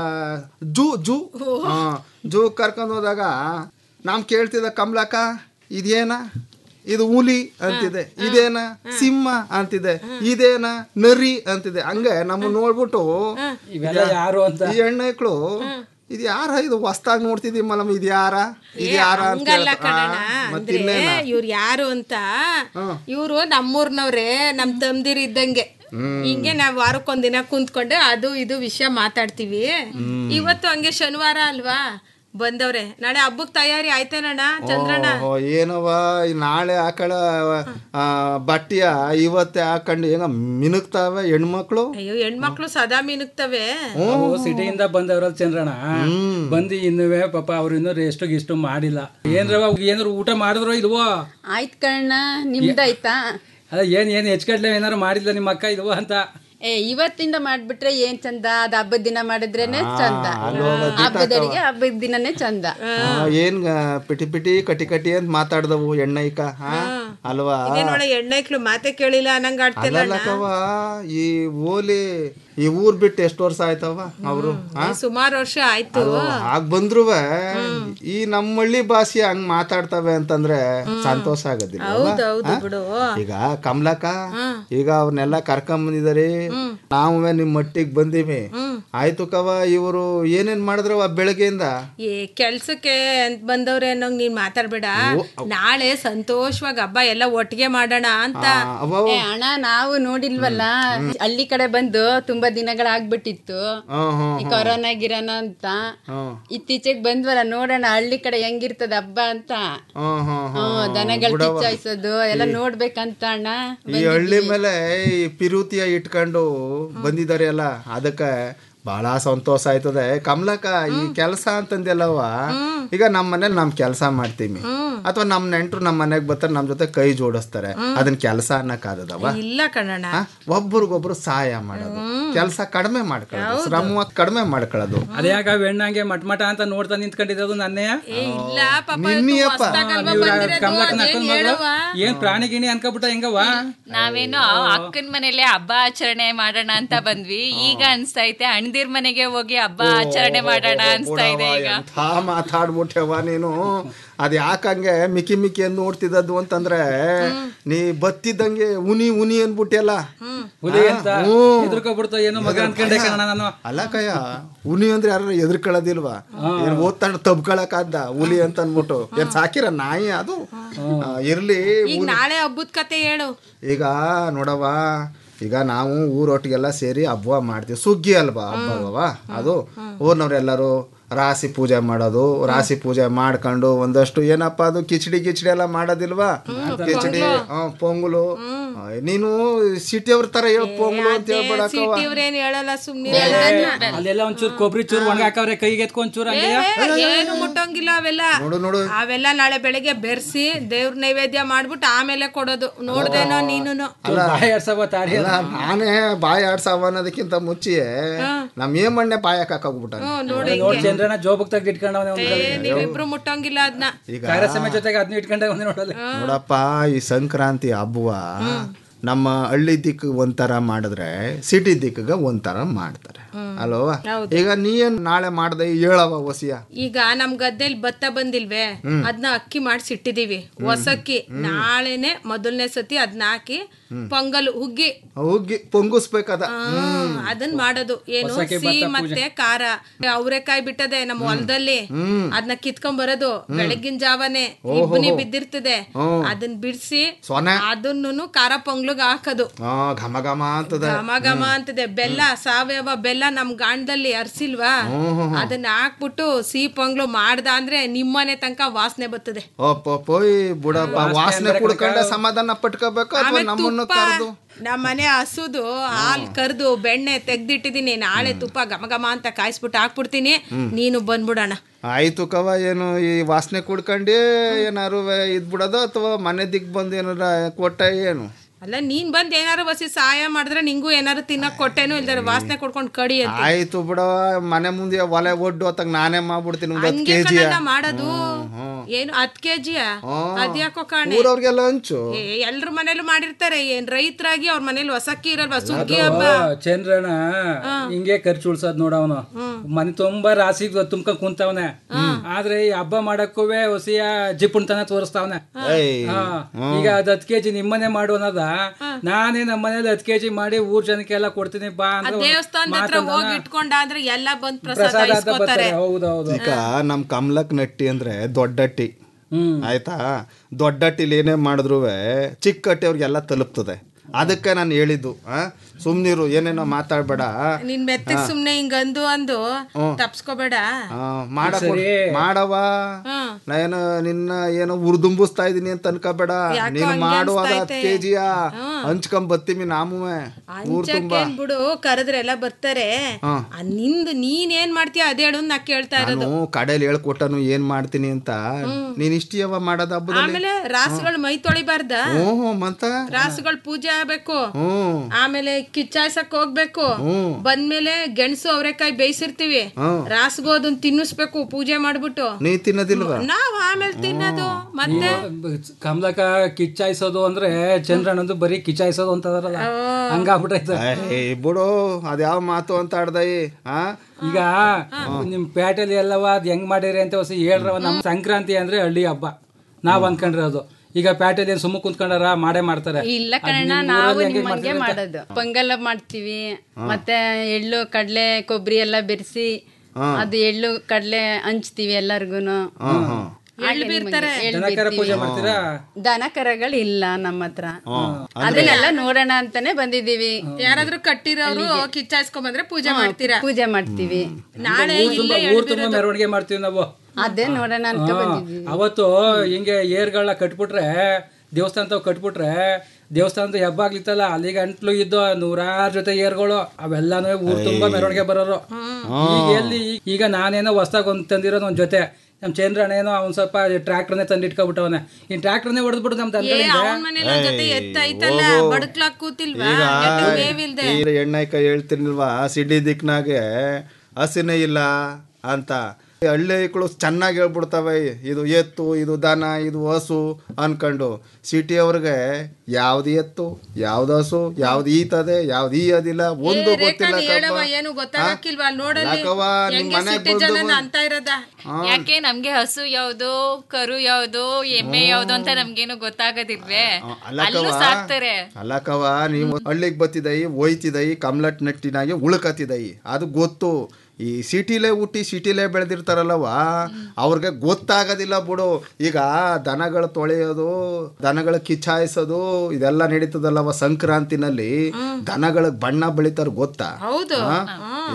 ಜೂ ಜೂ ಹಾ ಜೂ ಕರ್ಕೊಂಡು ಹೋದಾಗ ನಾವ್ ಕೇಳ್ತಿದ್ದ ಕಮಲಕ್ಕ ಇದೇನ ಇದು ಹುಲಿ ಅಂತಿದೆ ಇದೇನ ಸಿಂಹ ಅಂತಿದೆ ಇದೇನ ನರಿ ಅಂತಿದೆ ಹಂಗೆ ನಮ್ಮ ನೋಡ್ಬಿಟ್ಟು ಇವೆಲ್ಲ ಯಾರು ಅಂತ ಈ ಹೆಣ್ಣೈಕ್ಳು ಇದು ಯಾರ ಇದು ಹೊಸ್ದಾಗ್ ನೋಡ್ತಿದ್ದೀಮಲ್ಲ ಇದು ಯಾರ ಇದು ಯಾರ ಅಂತ ಹಂಗಲ್ಲ ಹೇಳ್ತಾ- ಕಣಣ್ಣ ಆ, ಅಂದ್ರೆ ಮತ್ತಿನ್ನೇನ ಇವ್ರು ಯಾರು ಅಂತ ಇವ್ರು ನಮ್ಮೂರ್ನವ್ರೆ ನಮ್ ತಮ್ದಿರ್ ಇದ್ದಂಗೆ ಹಿಂಗೆ ನಾವ್ ವಾರಕ್ಕೊಂದಿನ ಕುಂತ್ಕೊಂಡೆ ಅದು ಇದು ವಿಷಯ ಮಾತಾಡ್ತೀವಿ ಇವತ್ತು ಹಂಗೆ ಶನಿವಾರ ಅಲ್ವಾ ಬಂದವ್ರೆ ನಾಳೆ ಹಬ್ಬಕ್ ತಯಾರಿ ಆಯ್ತೇನಣ್ಣ ಚಂದ್ರಣ್ಣ ಓಹೋ ಏನವ ಈ ನಾಳೆ ಹಾಕಳ ಆ, ಬಟ್ಟೆಯ ಇವತ್ತೇ ಹಾಕೊಂಡು ಹೆಂಗ ಮಿನುಗ್ತಾವೆ ಹೆಣ್ಮಕ್ಳು ಅಯ್ಯೋ ಹೆಣ್ಮಕ್ಳು ಸದಾ ಮಿನುಗ್ತವೆ ಅವು ಸಿಟಿಯಿಂದ ಬಂದವ್ರಲ್ಲ ಚಂದ್ರಣ್ಣ ಬಂದು ಇನ್ನುವೆ ಪಾಪ ಅವ್ರು ಇನ್ನೂ ರೆಸ್ಟ್ ಗಿಷ್ಟು ಮಾಡಿಲ್ಲ ಏನ್ರವ ಏನಾರು ಊಟ ಮಾಡಿದ್ರೋ ಇಲ್ವೋ ಆಯ್ತ್ ಕಣ್ಣ ನಿಮ್ದಾಯ್ತಾ ಅದ ಏನ್ ಏನ್ ಹೆಚ್ಚುಕಡ್ಲೆ ಏನಾರು ಮಾಡಿಲ್ಲ ನಿಮ್ಮ ಅಕ್ಕ ಇಲ್ವೋ ಅಂತ ಏ ಇವತ್ತಿಂದ ಮಾಡ್ಬಿಟ್ರೆ ಏನ್ ಚಂದ ಅದ್ ಹಬ್ಬದ ದಿನ ಮಾಡಿದ್ರೇನೆ ಚಂದ ಹಬ್ಬದ ಅಡಿಗೆ ಹಬ್ಬದ ದಿನನೇ ಚಂದ ಆ, ಏನ್ ಗ- ಪಿಟಿ ಪಿಟಿ ಕಟಿ ಕಟಿ ಅಂತ ಮಾತಾಡ್ದವು ಎಣ್ಣೈಕ ಹಾ ಅಲ್ವಾ ಇದೇ ನೋಡ ಹೆಣ್ಣೈಕ್ಳು ಮಾತೆ ಕೇಳಿಲ್ಲ ಅನ್ನಂಗ್ ಆಡ್ತಿಲ್ಲ ಅಲ್ಲಲ್ಲಕವ ಈ ಓಲಿ ಈ ಊರ್ ಬಿಟ್ಟು ಎಷ್ಟು ವರ್ಷ ಆಯ್ತವ ಅವರು ಸುಮಾರು ವರ್ಷ ಆಯ್ತು ಆಗ ಬಂದ್ರುವೆ ಈ ನಮ್ಮ ಹಳ್ಳಿ ಭಾಷೆ ಹಂಗ್ ಮಾತಾಡ್ತವೆ ಅಂತಂದ್ರೆ ಸಂತೋಷ ಆಗೋದಿಲ್ಲ ಹೌದೌದು ಬಿಡು ಈಗ ಕಮಲಕ್ಕ ಈಗ ಅವ್ರನ್ನೆಲ್ಲ ಕರ್ಕೊಂಡ್ ಬಂದಿದಾರಿ ನಾವುವೆ ನಿಮ್ ಮಟ್ಟಿಗೆ ಬಂದೀವಿ ಆಯ್ತು ಕವ ಇವರು ಏನೇನ್ ಮಾಡಿದ್ರವ ಬೆಳಗ್ಗೆಯಿಂದ ಏ ಕೆಲ್ಸಕ್ಕೆ ಅಂತ ಬಂದವ್ರೆ ಅನ್ನೋಂಗ್ ನೀನ್ ಮಾತಾಡ್ಬೇಡ ನಾಳೆ ಸಂತೋಷವಾಗಿ ಹಬ್ಬ ಎಲ್ಲ ಒಟ್ಟಿಗೆ ಮಾಡೋಣ ಅಂತ ಏ ಅಣ್ಣ ನಾವು ನೋಡಿಲ್ವಲ್ಲ ಹಳ್ಳಿ ಕಡೆ ಬಂದು ತುಂಬಾ ದಿನಗಳಾಗ್ಬಿಟ್ಟಿತ್ತು ಹ್ಮ್ ಹ್ಮ್ ಈ ಕೊರೋನಾ ಗಿರೋನ ಅಂತ ಹ್ಮ್ ಇತ್ತೀಚೆಗೆ ಬಂದ್ವಲ್ಲ ನೋಡೋಣ ಹಳ್ಳಿ ಕಡೆ ಹೆಂಗಿರ್ತದ ಹಬ್ಬ ಅಂತ ಹ್ಮ್ ಹ್ಮ್ ಹ್ಮ್ ದನಗಳು ಕಿಚ್ಚಾಯ್ಸೋದು ಎಲ್ಲ ನೋಡ್ಬೇಕಂತ ಅಣ್ಣ ಈ ಹಳ್ಳಿ ಮೇಲೆ ಈ ಪಿರುತಿಯ ಇಟ್ಕೊಂಡು ಬಂದಿದ್ದಾರೆ ಅಲ್ಲ ಅದಕ್ಕೆ ಬಹಳ ಸಂತೋಷ ಆಯ್ತದೆ ಕಮಲಕ್ಕ ಈ ಕೆಲಸ ಅಂತಂದೆಲ್ಲವ ಈಗ ನಮ್ಮ ಮನೇಲಿ ನಮ್ ಕೆಲಸ ಮಾಡ್ತೀವಿ ಅಥವಾ ನಮ್ ನೆಂಟ್ರು ನಮ್ಮ ಮನೆಗ್ ಬರ್ತಾರೆ ನಮ್ ಜೊತೆ ಕೈ ಜೋಡಿಸ್ತಾರೆ ಅದನ್ನ ಕೆಲಸ ಅನ್ನಕ್ಕಾದದವ ಇಲ್ಲ ಕಣಣ್ಣ ಒಬ್ರಿಗೊಬ್ರು ಸಹಾಯ ಮಾಡೋದು ಕೆಲಸ ಕಡಿಮೆ ಮಾಡ್ಕೊಳ್ಳೋದು ಶ್ರಮ ಕಡಿಮೆ ಮಾಡ್ಕೊಳ್ಳೋದು ಅದ್ಯಾಕ ಹೆಣ್ಣಂಗೆ ಮಟ್ ಮಟ ಅಂತ ನೋಡ್ತಾ ನಿಂತ್ಕೊಂಡಿರೋದು ನನ್ನೇ ಏ ಇಲ್ಲ ಪಾಪ ನಿನ್ನಿಯಪ್ಪ. ಹೊಸ್ದಾಗಲ್ವಾ ಇವ್ರ ಬಂದಿರೋದು, ಕಮಲಕ್ಕನ ಅದೇನ್ ಅಕ್ಕನ್ ಮಗಳು ಹೇಳುವ? ಏನ್ ಪ್ರಾಣಿ ಗಿಣಿ ಅನ್ಕೋಬಿಟ್ಟ ಹೆಂಗವ್ವ ನಾವೇನೋ ಅಕ್ಕನ ಮನೇಲೆ ಹಬ್ಬ ಆಚರಣೆ ಮಾಡೋಣ ಅಂತ ಬಂದ್ವಿ ಈಗ ಅನ್ಸ್ತೈತೆ ಅಣ್ದಿರ್ ಮನೆಗೆ ಹೋಗಿ ಹಬ್ಬ ಆಚರಣೆ ಮಾಡೋಣ ಅನ್ಸ್ತಾ ಇದೆ ಈಗ ಎಂಥ ಮಾತಾಡ್ಬಿಟ್ಟೆವ ನೀನು ಅದ್ ಯಾಕಂಗೆ ಮಿಕ್ಕಿ ಮಿಕ್ಕಿ ಅಂದ್ ನೋಡ್ತಿದ್ದದ್ದು ಅಂತಂದ್ರೆ ನೀ ಬತ್ತಿದ್ದಂಗೆ ಉನಿ ಉನಿ ಅಂದ್ಬಿಟ್ಟೆಲ್ಲ ಹುಲಿ ಅಂತ ಹ್ಮ್. ಎದ್ರಕೊಬಿಡ್ತು ಏನೋ ಮಗ ಅನ್ಕೊಂಡೆ ಕಣ ನಾನು ಅಲ್ಲ ಕಯ್ಯ ಹುಲಿ ಅಂದ್ರೆ ಯಾರು ಎದ್ರಕೊಳ್ಳೋದಿಲ್ವಾ ಏನ್ ಓದ್ತಾಣ ತಬ್ಕೊಳಕಾದ್ದ ಹುಲಿ ಅಂತ ಅನ್ಬಿಟ್ಟು ಏನ್ ಸಾಕಿರ ನಾಯಿ ಅದು ಆ, ಇರ್ಲಿ ಈಗ ನಾಳೆ ಹಬ್ಬದ ಕತೆ ಹೇಳು ಈಗ ನೋಡವ್ವ ಈಗ ನಾವು ಊರೊಟ್ಟಿಗೆಲ್ಲ ಸೇರಿ ಹಬ್ಬ ಮಾಡ್ತೀವಿ ಸುಗ್ಗಿ ಅಲ್ವಾ ಹಬ್ಬ ಅಲ್ವಾ ಅದು ಊರ್ನವ್ರೆಲ್ಲರೂ ರಾಶಿ ಪೂಜೆ ಮಾಡೋದು ರಾಶಿ ಪೂಜೆ ಮಾಡ್ಕೊಂಡು ಒಂದಷ್ಟು ಏನಪ್ಪ ಅದು ಕಿಚಡಿ ಗಿಚಡಿ ಎಲ್ಲ ಮಾಡೋದಿಲ್ವಾ ಕಿಚಡಿ ಹ್ಮ್, ಪೊಂಗಲು ಅಯ್ಯ, ನೀನು ಸಿಟಿ ಅವ್ರ ತರ ಹೇಳ್ ಪೊಂಗ್ಲು ಅಂತ ಹೇಳ್ಬೇಡಕ್ಕವ ಸಿಟಿ ಅವ್ರೇನ್ ಹೇಳಲ್ಲ ಸುಮ್ನೆ ಅಲ್ಲೆಲ್ಲ ಒಂಚೂರು ಕೊಬ್ಬರಿ ಚೂರು ಒಣಗಾಕವ್ರೆ ಕೈಗೆ ಎತ್ಕೊಂಡ್ ಚೂರು ಹಂಗೆ ಏನು ಮುಟ್ಟಂಗಿಲ್ಲ ಅವೆಲ್ಲ ನೋಡು ನೋಡು ಅವೆಲ್ಲ ನಾಳೆ ಬೆಳಗ್ಗೆ ಬೆರ್ಸಿ ದೇವ್ರ ನೈವೇದ್ಯ ಮಾಡ್ಬಿಟ್ಟು ಆಮೇಲೆ ಕೊಡೋದು ನೋಡ್ದೇನೋ ನೀನು ಬಾಯಿ ಆಡ್ಸವ ತಾಡಿ ಅಲ್ಲ ನಾನೇ ಬಾಯಿ ಆಡ್ಸವ ಅನ್ನೋದಕ್ಕಿಂತ ಮುಂಚೆಯೇ ನಮ್ ಏಮಣ್ಣೆ ಬಾಯಕ್ ಹಾಕೋಗ್ಬಿಟ್ಟ ನೋಡಿ ನೋಡ್ ಚಂದ್ರನ ಜೋಬಕ್ ತೆಗ್ದು ಇಟ್ಕೊಂಡವನೆ ಒಂದ್ ನೀವಿಬ್ರು ಮುಟ್ಟಂಗಿಲ್ಲ ಅದನ್ನ ಈಗ ಕಾರ್ಯಸಮಯ ಜೊತೆಗೆ ಅದನ್ನ ಇಟ್ಕೊಂಡ ಒಂದೇ ನೋಡಲ್ಲ ನೋಡಪ್ಪ ಈ ಸಂಕ್ರಾಂತಿ ಹಬ್ಬವ ನಮ್ಮ ಹಳ್ಳಿ ದಿಕ್ಕು ಒಂಥರ ಮಾಡಿದ್ರೆ ಸಿಟಿ ದಿಕ್ಕಿಗೆ ಒಂಥರ ಮಾಡ್ತಾರೆ ಅಲ್ವಾ ಈಗ ನೀನ್ ನಾಳೆ ಮಾಡ್ದೆ ಹೇಳವ ಹೊಸಿಯ ಈಗ ನಮ್ ಗದ್ದೆಲಿ ಭತ್ತ ಬಂದಿಲ್ವೇ ಅದನ್ನ ಅಕ್ಕಿ ಮಾಡಿಸಿ ಇಟ್ಟಿದೀವಿ ಹೊಸಕ್ಕಿ ನಾಳೆನೆ ಮೊದಲನೇ ಸತಿ ಅದನ್ನ ಹಾಕಿ ಪೊಂಗಲ್ ಹುಗ್ಗಿ ಹೋಗಿ ಪೊಂಗಿಸ್ಬೇಕದ ಹ್ಮ್, ಅದನ್ ಮಾಡೋದು ಏನು ಹೊಸಕ್ಕಿ ಸಿಹಿ ಭತ್ತ ಮತ್ತೆ ಖಾರ ಅವರೆಕಾಯಿ ಬಿಟ್ಟದೆ ನಮ್ಮ ಹೊಲದಲ್ಲಿ ಅದನ್ನ ಕಿತ್ಕೊಂಡ್ ಬರೋದು ಬೆಳಗಿನ ಜಾವನೆ ಇಬ್ಬನಿ ಬಿದ್ದಿರ್ತದೆ ಅದನ್ನ ಬಿಡಿಸಿ ಸೊನೆ ಅದನ್ನು ಖಾರ ಪೊಂಗ್ಲಗ್ ಹಾಕೋದು ಆ ಘಮ ಘಮ ಅಂತದ ಘಮ ಘಮ ಅಂತದೆ ಬೆಲ್ಲ ಸಾವಯವ ಬೆಲ್ಲ ನಮ್ ಗಾಂಡದಲ್ಲಿ ಅರ್ಸಿಲ್ವಾ ಅದನ್ನ ಹಾಕ್ಬಿಟ್ಟು ಸಿಹಿ ಪೊಂಗ್ಲು ಮಾಡ್ದ ಅಂದ್ರೆ ನಿಮ್ಮನೆ ತನಕ ವಾಸನೆ ಬರ್ತದೆ ಓಪ್ಪ ಪೋಯ್ ಬುಡಪ್ಪ ವಾಸನೆ ಕುಡ್ಕೊಂಡೆ ಸಮಾಧಾನ ಪಟ್ಕೋಬೇಕು ಅಥವಾ ಆಮೇಲೆ ನಮ್ಮನ್ನು ತುಪ್ಪ ಕರೆದು ನಮ್ಮನೆ ಹಸುದು ಹಾಲ್ ಕರ್ದು ಬೆಣ್ಣೆ ತೆಗ್ದಿಟ್ಟಿದೀನಿ ನಾಳೆ ತುಪ್ಪ ಘಮ ಘಮ ಅಂತ ಕಾಯಿಸ್ಬಿಟ್ಟು ಹಾಕ್ಬಿಡ್ತೀನಿ ನೀನು ಬಂದ್ಬಿಡೋಣ ಆಯ್ತು ಕವ ಏನು ಈ ವಾಸನೆ ಕುಡ್ಕೊಂಡೆ ಏನಾರು ಇದ್ ಬಿಡೋದು ಅಥವಾ ಮನೆ ದಿಕ್ ಬಂದು ಏನಾರ ಕೊಟ್ಟ ಏನು ಅಲ್ಲ ನೀನ್ ಬಂದ್ ಏನಾರು ಬಸಿ ಸಹಾಯ ಮಾಡಿದ್ರೆ ನಿಂಗೂ ಏನಾರು ತಿನ್ನಕ್ ಕೊಟ್ಟೇನು ಇಲ್ದಾರೆ ವಾಸನೆ ಕೊಡ್ಕೊಂಡ್ ಕಡಿ ಅಂತ ಆಯ್ತು ಬಿಡವ ಮನೆ ಮುಂದೆ ಒಲೆ ಒಡ್ಡು ಹೊತ್ತಾಗ ನಾನೇ ಮಾಡ್ಬಿಡ್ತೀನಿ ಒಂದು ಹತ್ತು ಹಂಗೆ ಕೆಜಿ ಕಣಣ್ಣ ಮಾಡೋದು ಏನು ಹತ್ ಕೆಜಿಯ ಅದ್ಯಾಕೋ ಕಾಣೆ ಊರವ್ರಿಗೆಲ್ಲ ಹಂಚು ಏ, ಎಲ್ರ ಮನೇಲೂ ಮಾಡಿರ್ತಾರೆ ಏನ್ ರೈತರಾಗಿ ಅವ್ರ ಮನೇಲಿ ಹೊಸಕ್ಕಿ ಇರಲ್ವಾ ಸುಗ್ಗಿ ಹಬ್ಬ ಚಂದ್ರನ ಹಿಂಗೆ ಖರ್ಚು ಉಳ್ಸೋದ್ ನೋಡ ಅವನು ಮನೆ ತುಂಬಾ ರಾಸಿ ತುಂಬ್ಕೊಂಡ್ ಕುಂತವನೆ ಆದ್ರೆ ಈ ಹಬ್ಬ ಮಾಡಕ್ಕೂ ಹೊಸಿಯ ಜಿಪುಣ್ತನ ತೋರಿಸ್ತಾವನೆ ಏಯ್. ಈಗ ಅದ್ ಹತ್ ಕೆಜಿ ನಿಮ್ಮನೆ ಮಾಡು ಅನ್ನೋದ ನಾನೇ ನಮ್ಮ ಮನೇಲಿ ಹತ್ ಕೆಜಿ ಮಾಡಿ ಊರ್ ಜನಕ್ಕೆಲ್ಲ ಕೊಡ್ತೀನಿ ಬಾ ಆ ಅಂದ್ರೆ ದೇವಸ್ಥಾನದ ಹತ್ರ ಮಾತನ್ನ ಹೋಗಿ ಇಟ್ಕೊಂಡಾದ್ರೆ ಎಲ್ಲ ಬಂದ್ ಪ್ರಸಾದ ಪ್ರಸಾದ ಅಂತ ಇಸ್ಕೊತಾರೆ ಬರ್ತಾರೆ ಹೌದೌದು ಈಗ ನಮ್ ಕಮಲಕ್ ನಟ್ಟಿ ಅಂದ್ರೆ ದೊಡ್ಡಟ್ಟಿ ಆಯ್ತಾ ದೊಡ್ಡಟ್ಟಿಲಿ ಏನೇ ಮಾಡಿದ್ರು ಚಿಕ್ಕ ಹಟ್ಟಿ ಅವ್ರಿಗೆಲ್ಲ ತಲುಪ್ತದೆ ಅದಕ್ಕೆ ನಾನು ಹೇಳಿದ್ದು ಆ ಸುಮ್ನಿರು ಏನೇನೋ ಮಾತಾಡ್ಬೇಡ ನಿನ್ ಮೆತ್ತಗ್ ಸುಮ್ನೆ ಹಿಂಗ್ ಅಂದು ಅಂದು ತಪ್ಸ್ಕೋಬೇಡ ಆ, ಮಾಡಕ್ ಮಾಡವ ನಾನು ನಿನ್ನ ಏನೋ ಉರ್ದುಂಬಿಸ್ತಾ ಇದೀನಿ ಅಂತ ಅನ್ಕೋಬೇಡ ಯಾಕೋ ನೀನು ಹಂಗೆ ಮಾಡುವಾಗ ಅನ್ಸ್ತಾ ಹತ್ತು ಐತೆ. ಕೆಜಿಯ ಹಂಚ್ಕೊಂಡ್ ಬತ್ತೀವಿ ನಾಮುವೆ ಊರ್ ತುಂಬಾ ಅಂಚಕ್ಕೇನ್ ಬಿಡು ಕರೆದ್ರೆ ಎಲ್ಲ ಬರ್ತಾರೆ ಹಾ. ಆ, ನಿಂದ್ ನೀನ್ ಏನ್ ಮಾಡ್ತೀಯ ಅದೇ ಹೇಳು ನಾ ಕೇಳ್ತಾ ಇರೋದು ನಾನು ಕಡೆಯಲ್ಲಿ ಹೇಳ್ಕೊಟ್ಟನು ಏನ್ ಮಾಡ್ತೀನಿ ಅಂತ ನೀನ್ ಇಷ್ಟಿಯವ ಮಾಡೋದು ಹಬ್ಬದಲ್ಲಿ ಆಮೇಲೆ ರಾಸುಗಳು ಮೈ ತೊಳಿಬಾರ್ದ ಹ್ಞೂ ಮತ್ತ ರಾಸುಗಳು ಪೂಜೆ ಆಗ್ಬೇಕು ಹ್ಮ್ ಆಮೇಲೆ ಕಿಚ್ಚಾಯ್ಸಕ್ ಹೋಗ್ಬೇಕು ಹ್ಮ್. ಬಂದ್ಮೇಲೆ ಗೆಣಸು ಅವರೆಕಾಯಿ ಬೇಯಿಸಿರ್ತೀವಿ ಹ್ಮ್. ರಾಸ್ಗೂ ಅದನ್ನ ತಿನ್ನಿಸ್ಬೇಕು ಪೂಜೆ ಮಾಡ್ಬಿಟ್ಟು ನೀ ತಿನ್ನೋದಿಲ್ವಾ ನಾವ್ ಆಮೇಲೆ ತಿನ್ನೋದು ಮತ್ತೆ ಕಮಲಕ ಕಿಚ್ಚಾಯಿಸೋದು ಅಂದ್ರೆ ಚಂದ್ರನಂದು ಬರೀ ಕಿಚ್ಚಾಯಿಸೋದು ಅಂತದಾರಲ್ಲ ಹಂಗಾಗ್ಬಿಟ್ಟೈತೆ ಏಯ್ ಬಿಡು ಅದ್ಯಾವ ಮಾತು ಅಂತ ಆಡ್ದಯಿ ಆ ಈಗ ನಿಮ್ ಪೇಟೆಲಿ ಎಲ್ಲವ ಅದ್ ಹೆಂಗ್ ಮಾಡಿರಿ ಅಂತ ಹೊಸ ಹೇಳ್ರವ ನಮ್ ಸಂಕ್ರಾಂತಿ ಅಂದ್ರೆ ಹಳ್ಳಿ ಹಬ್ಬ ನಾವ್ ಅನ್ಕೊಂಡಿರೋದು ಈಗ ಪೇಟೆಲಿ ಏನ್ ಸುಮ್ಮ ಕುಂತ್ಕೊಂಡಾರ ಮಾಡೇ ಮಾಡ್ತಾರೆ ಇಲ್ಲ ಅದ್ ಕಣಣ್ಣ ನಿಮ್ ನಾವು ಊರಲ್ಲಿ ಹೆಂಗೆ ನಿಮ್ಮಂಗೆ ಮಾಡ್ತೀರಿ ಅಂತ? ಮಾಡೋದು ಪೊಂಗಲ್ ಮಾಡ್ತೀವಿ ಮತ್ತೆ ಎಳ್ಳು ಕಡ್ಲೆ ಕೊಬ್ಬರಿ ಎಲ್ಲ ಬೆರೆಸಿ ಅದು ಎಳ್ಳು ಕಡ್ಲೆ ಹಂಚ್ತೀವಿ ಎಲ್ಲರಿಗೂನು ಎಳ್ಳು ಬೀರ್ತಾರೆ. ದನಕರ ಪೂಜೆ ಮಾಡ್ತೀರಾ ದನ ಕರಗಳು ಇಲ್ಲ ನಮ್ಮ ಹತ್ರ ಹ್ಮ್. ಅದನ್ನೆಲ್ಲ ನೋಡೋಣ ಅಂತಾನೆ ಬಂದಿದೀವಿ ಯಾರಾದ್ರೂ ಕಟ್ಟಿರೋರು ಕಿಚ್ಚಾಯಿಸ್ಕೊಂಡ್ ಬಂದ್ರೆ ಪೂಜೆ ಮಾಡ್ತೀರಾ ಪೂಜೆ ಮಾಡ್ತೀವಿ ನಾಳೆ ಊರ್ ತುಂಬಾ ಊರ್ ತುಂಬಾ ಮೆರವಣಿಗೆ ಮಾಡ್ತೀವಿ ನಾವು ಅದೇ ನೋಡೋಣ ಅಂತ ಹಾ. ಬಂದಿದ್ವಿ ಅವತ್ತು ಹಿಂಗೆ ಏರ್ಗಳನ್ನ ಕಟ್ಬಿಟ್ರೆ ದೇವಸ್ಥಾನ ತಾವ್ ಕಟ್ಬಿಟ್ರೆ ದೇವಸ್ಥಾನದ ಹಬ್ಬ ಆಗ್ಲಿತ್ತಲ್ಲ ಅಲ್ಲಿಗೆ ಅಂಟ್ಲು ಇದ್ದು ನೂರಾರು ಜೊತೆ ಏರ್ಗಳು ಅವೆಲ್ಲಾನು ಊರ್ ತುಂಬಾ ಮೆರವಣಿಗೆ ಬರೋರು ಈಗ ಎಲ್ಲಿ ಈಗ ನಾನೇನೋ ಹೊಸ್ದಾಗ್ ಒಂದ್ ತಂದಿರೋದು ಒಂದ್ ಜೊತೆ ನಮ್ ಚಂದ್ರಣ್ಣ ಏನೋ ಅವ್ನ್ ಸ್ವಲ್ಪ ಟ್ರ್ಯಾಕ್ಟರ್ನೇ ತಂದು ಇಟ್ಕೊಬಿಟ್ಟವನೆ ಈ ಟ್ರ್ಯಾಕ್ಟರ್ನೇ ಹೊಡೆದ್ಬಿಟ್ಟು ನಮ್ ಏ ದನಗಳಿಂದ ಅವನ್ ಮನೇಲಿ ಒಂದ್ ಜೊತೆ ಎತ್ತ ಐತಲ್ಲ ಬಡಕ್ಲಾಕ್ ಕೂತಿಲ್ವಾ ಈಗ ನೆಟ್ಟು ಮೇವಿಲ್ದೆ ಈ ಎಣ್ಣೆಕ ಹೇಳ್ತೀನಿಲ್ವಾ ಸಿಡಿ ದಿಕ್ನಾಗೆ ಹಸಿನೇ ಇಲ್ಲ ಅಂತ ಈ ಹಳ್ಳಿ ಐಕ್ಳು ಚೆನ್ನಾಗಿ ಹೇಳ್ಬಿಡ್ತವೆ ಇದು ಎತ್ತು ಇದು ದನ ಇದು ಹಸು ಅನ್ಕೊಂಡು ಸಿಟಿ ಅವ್ರಿಗೆ ಯಾವ್ದು ಎತ್ತು ಯಾವ್ದು ಹಸು ಯಾವ್ದು ಈತದೆ ಯಾವ್ದು ಈಯೋದಿಲ್ಲ ಒಂದು ಗೊತ್ತಿಲ್ಲ ಹೇಳವ ಕಪ್ಪ. ಏನು ಗೊತ್ತಾಗಕ್ಕಿಲ್ವಾ ಅಲ್ಲಿ ನೋಡಲ್ಲಿ ಯಾಕವ್ವ, ನಿಮ್ ಹೆಂಗೆ ಮನೆಗ್ ಸಿಟಿ ಬಂದು ಜನನ ಅಂತ ಇರೋದ ಯಾಕೆ ನಮ್ಗೆ ಹಸು ಯಾವ್ದು ಕರು ಯಾವ್ದು ಎಮ್ಮೆ ಯಾವ್ದು ಅಂತ ನಮ್ಗೇನು ಗೊತ್ತಾಗೋದಿಲ್ವೇ ಅಲ್ಲೂ ಅಲ್ಲಕವ ಸಾಕ್ತಾರೆ ಅಲ್ಲಕವ ನೀವು ಹಳ್ಳಿಗೆ ಬತ್ತಿದೈ ಒಯ್ತಿದೈ ಕಮ್ಲಟ್ ನಟ್ಟಿನಾಗೆ ಉಳ್ಕತ್ತಿದೈ ಅದು ಗೊತ್ತು ಈ ಸಿಟಿಲೇ ಹುಟ್ಟಿ ಸಿಟಿಲೇ ಬೆಳೆದಿರ್ತಾರಲ್ಲವ ಅವ್ರಿಗೆ ಗೊತ್ತಾಗೋದಿಲ್ಲ ಬಿಡು ಈಗ ದನಗಳು ತೊಳೆಯೋದು ದನಗಳ ಕಿಚಾಯಿಸೋದು ಇದೆಲ್ಲ ನಡೀತದಲ್ಲವ ಸಂಕ್ರಾಂತಿನಲ್ಲಿ ದನಗಳಿಗೆ ಬಣ್ಣ ಬೆಳಿತಾರ ಗೊತ್ತಾ ಹೌದು ಆ? ಏ,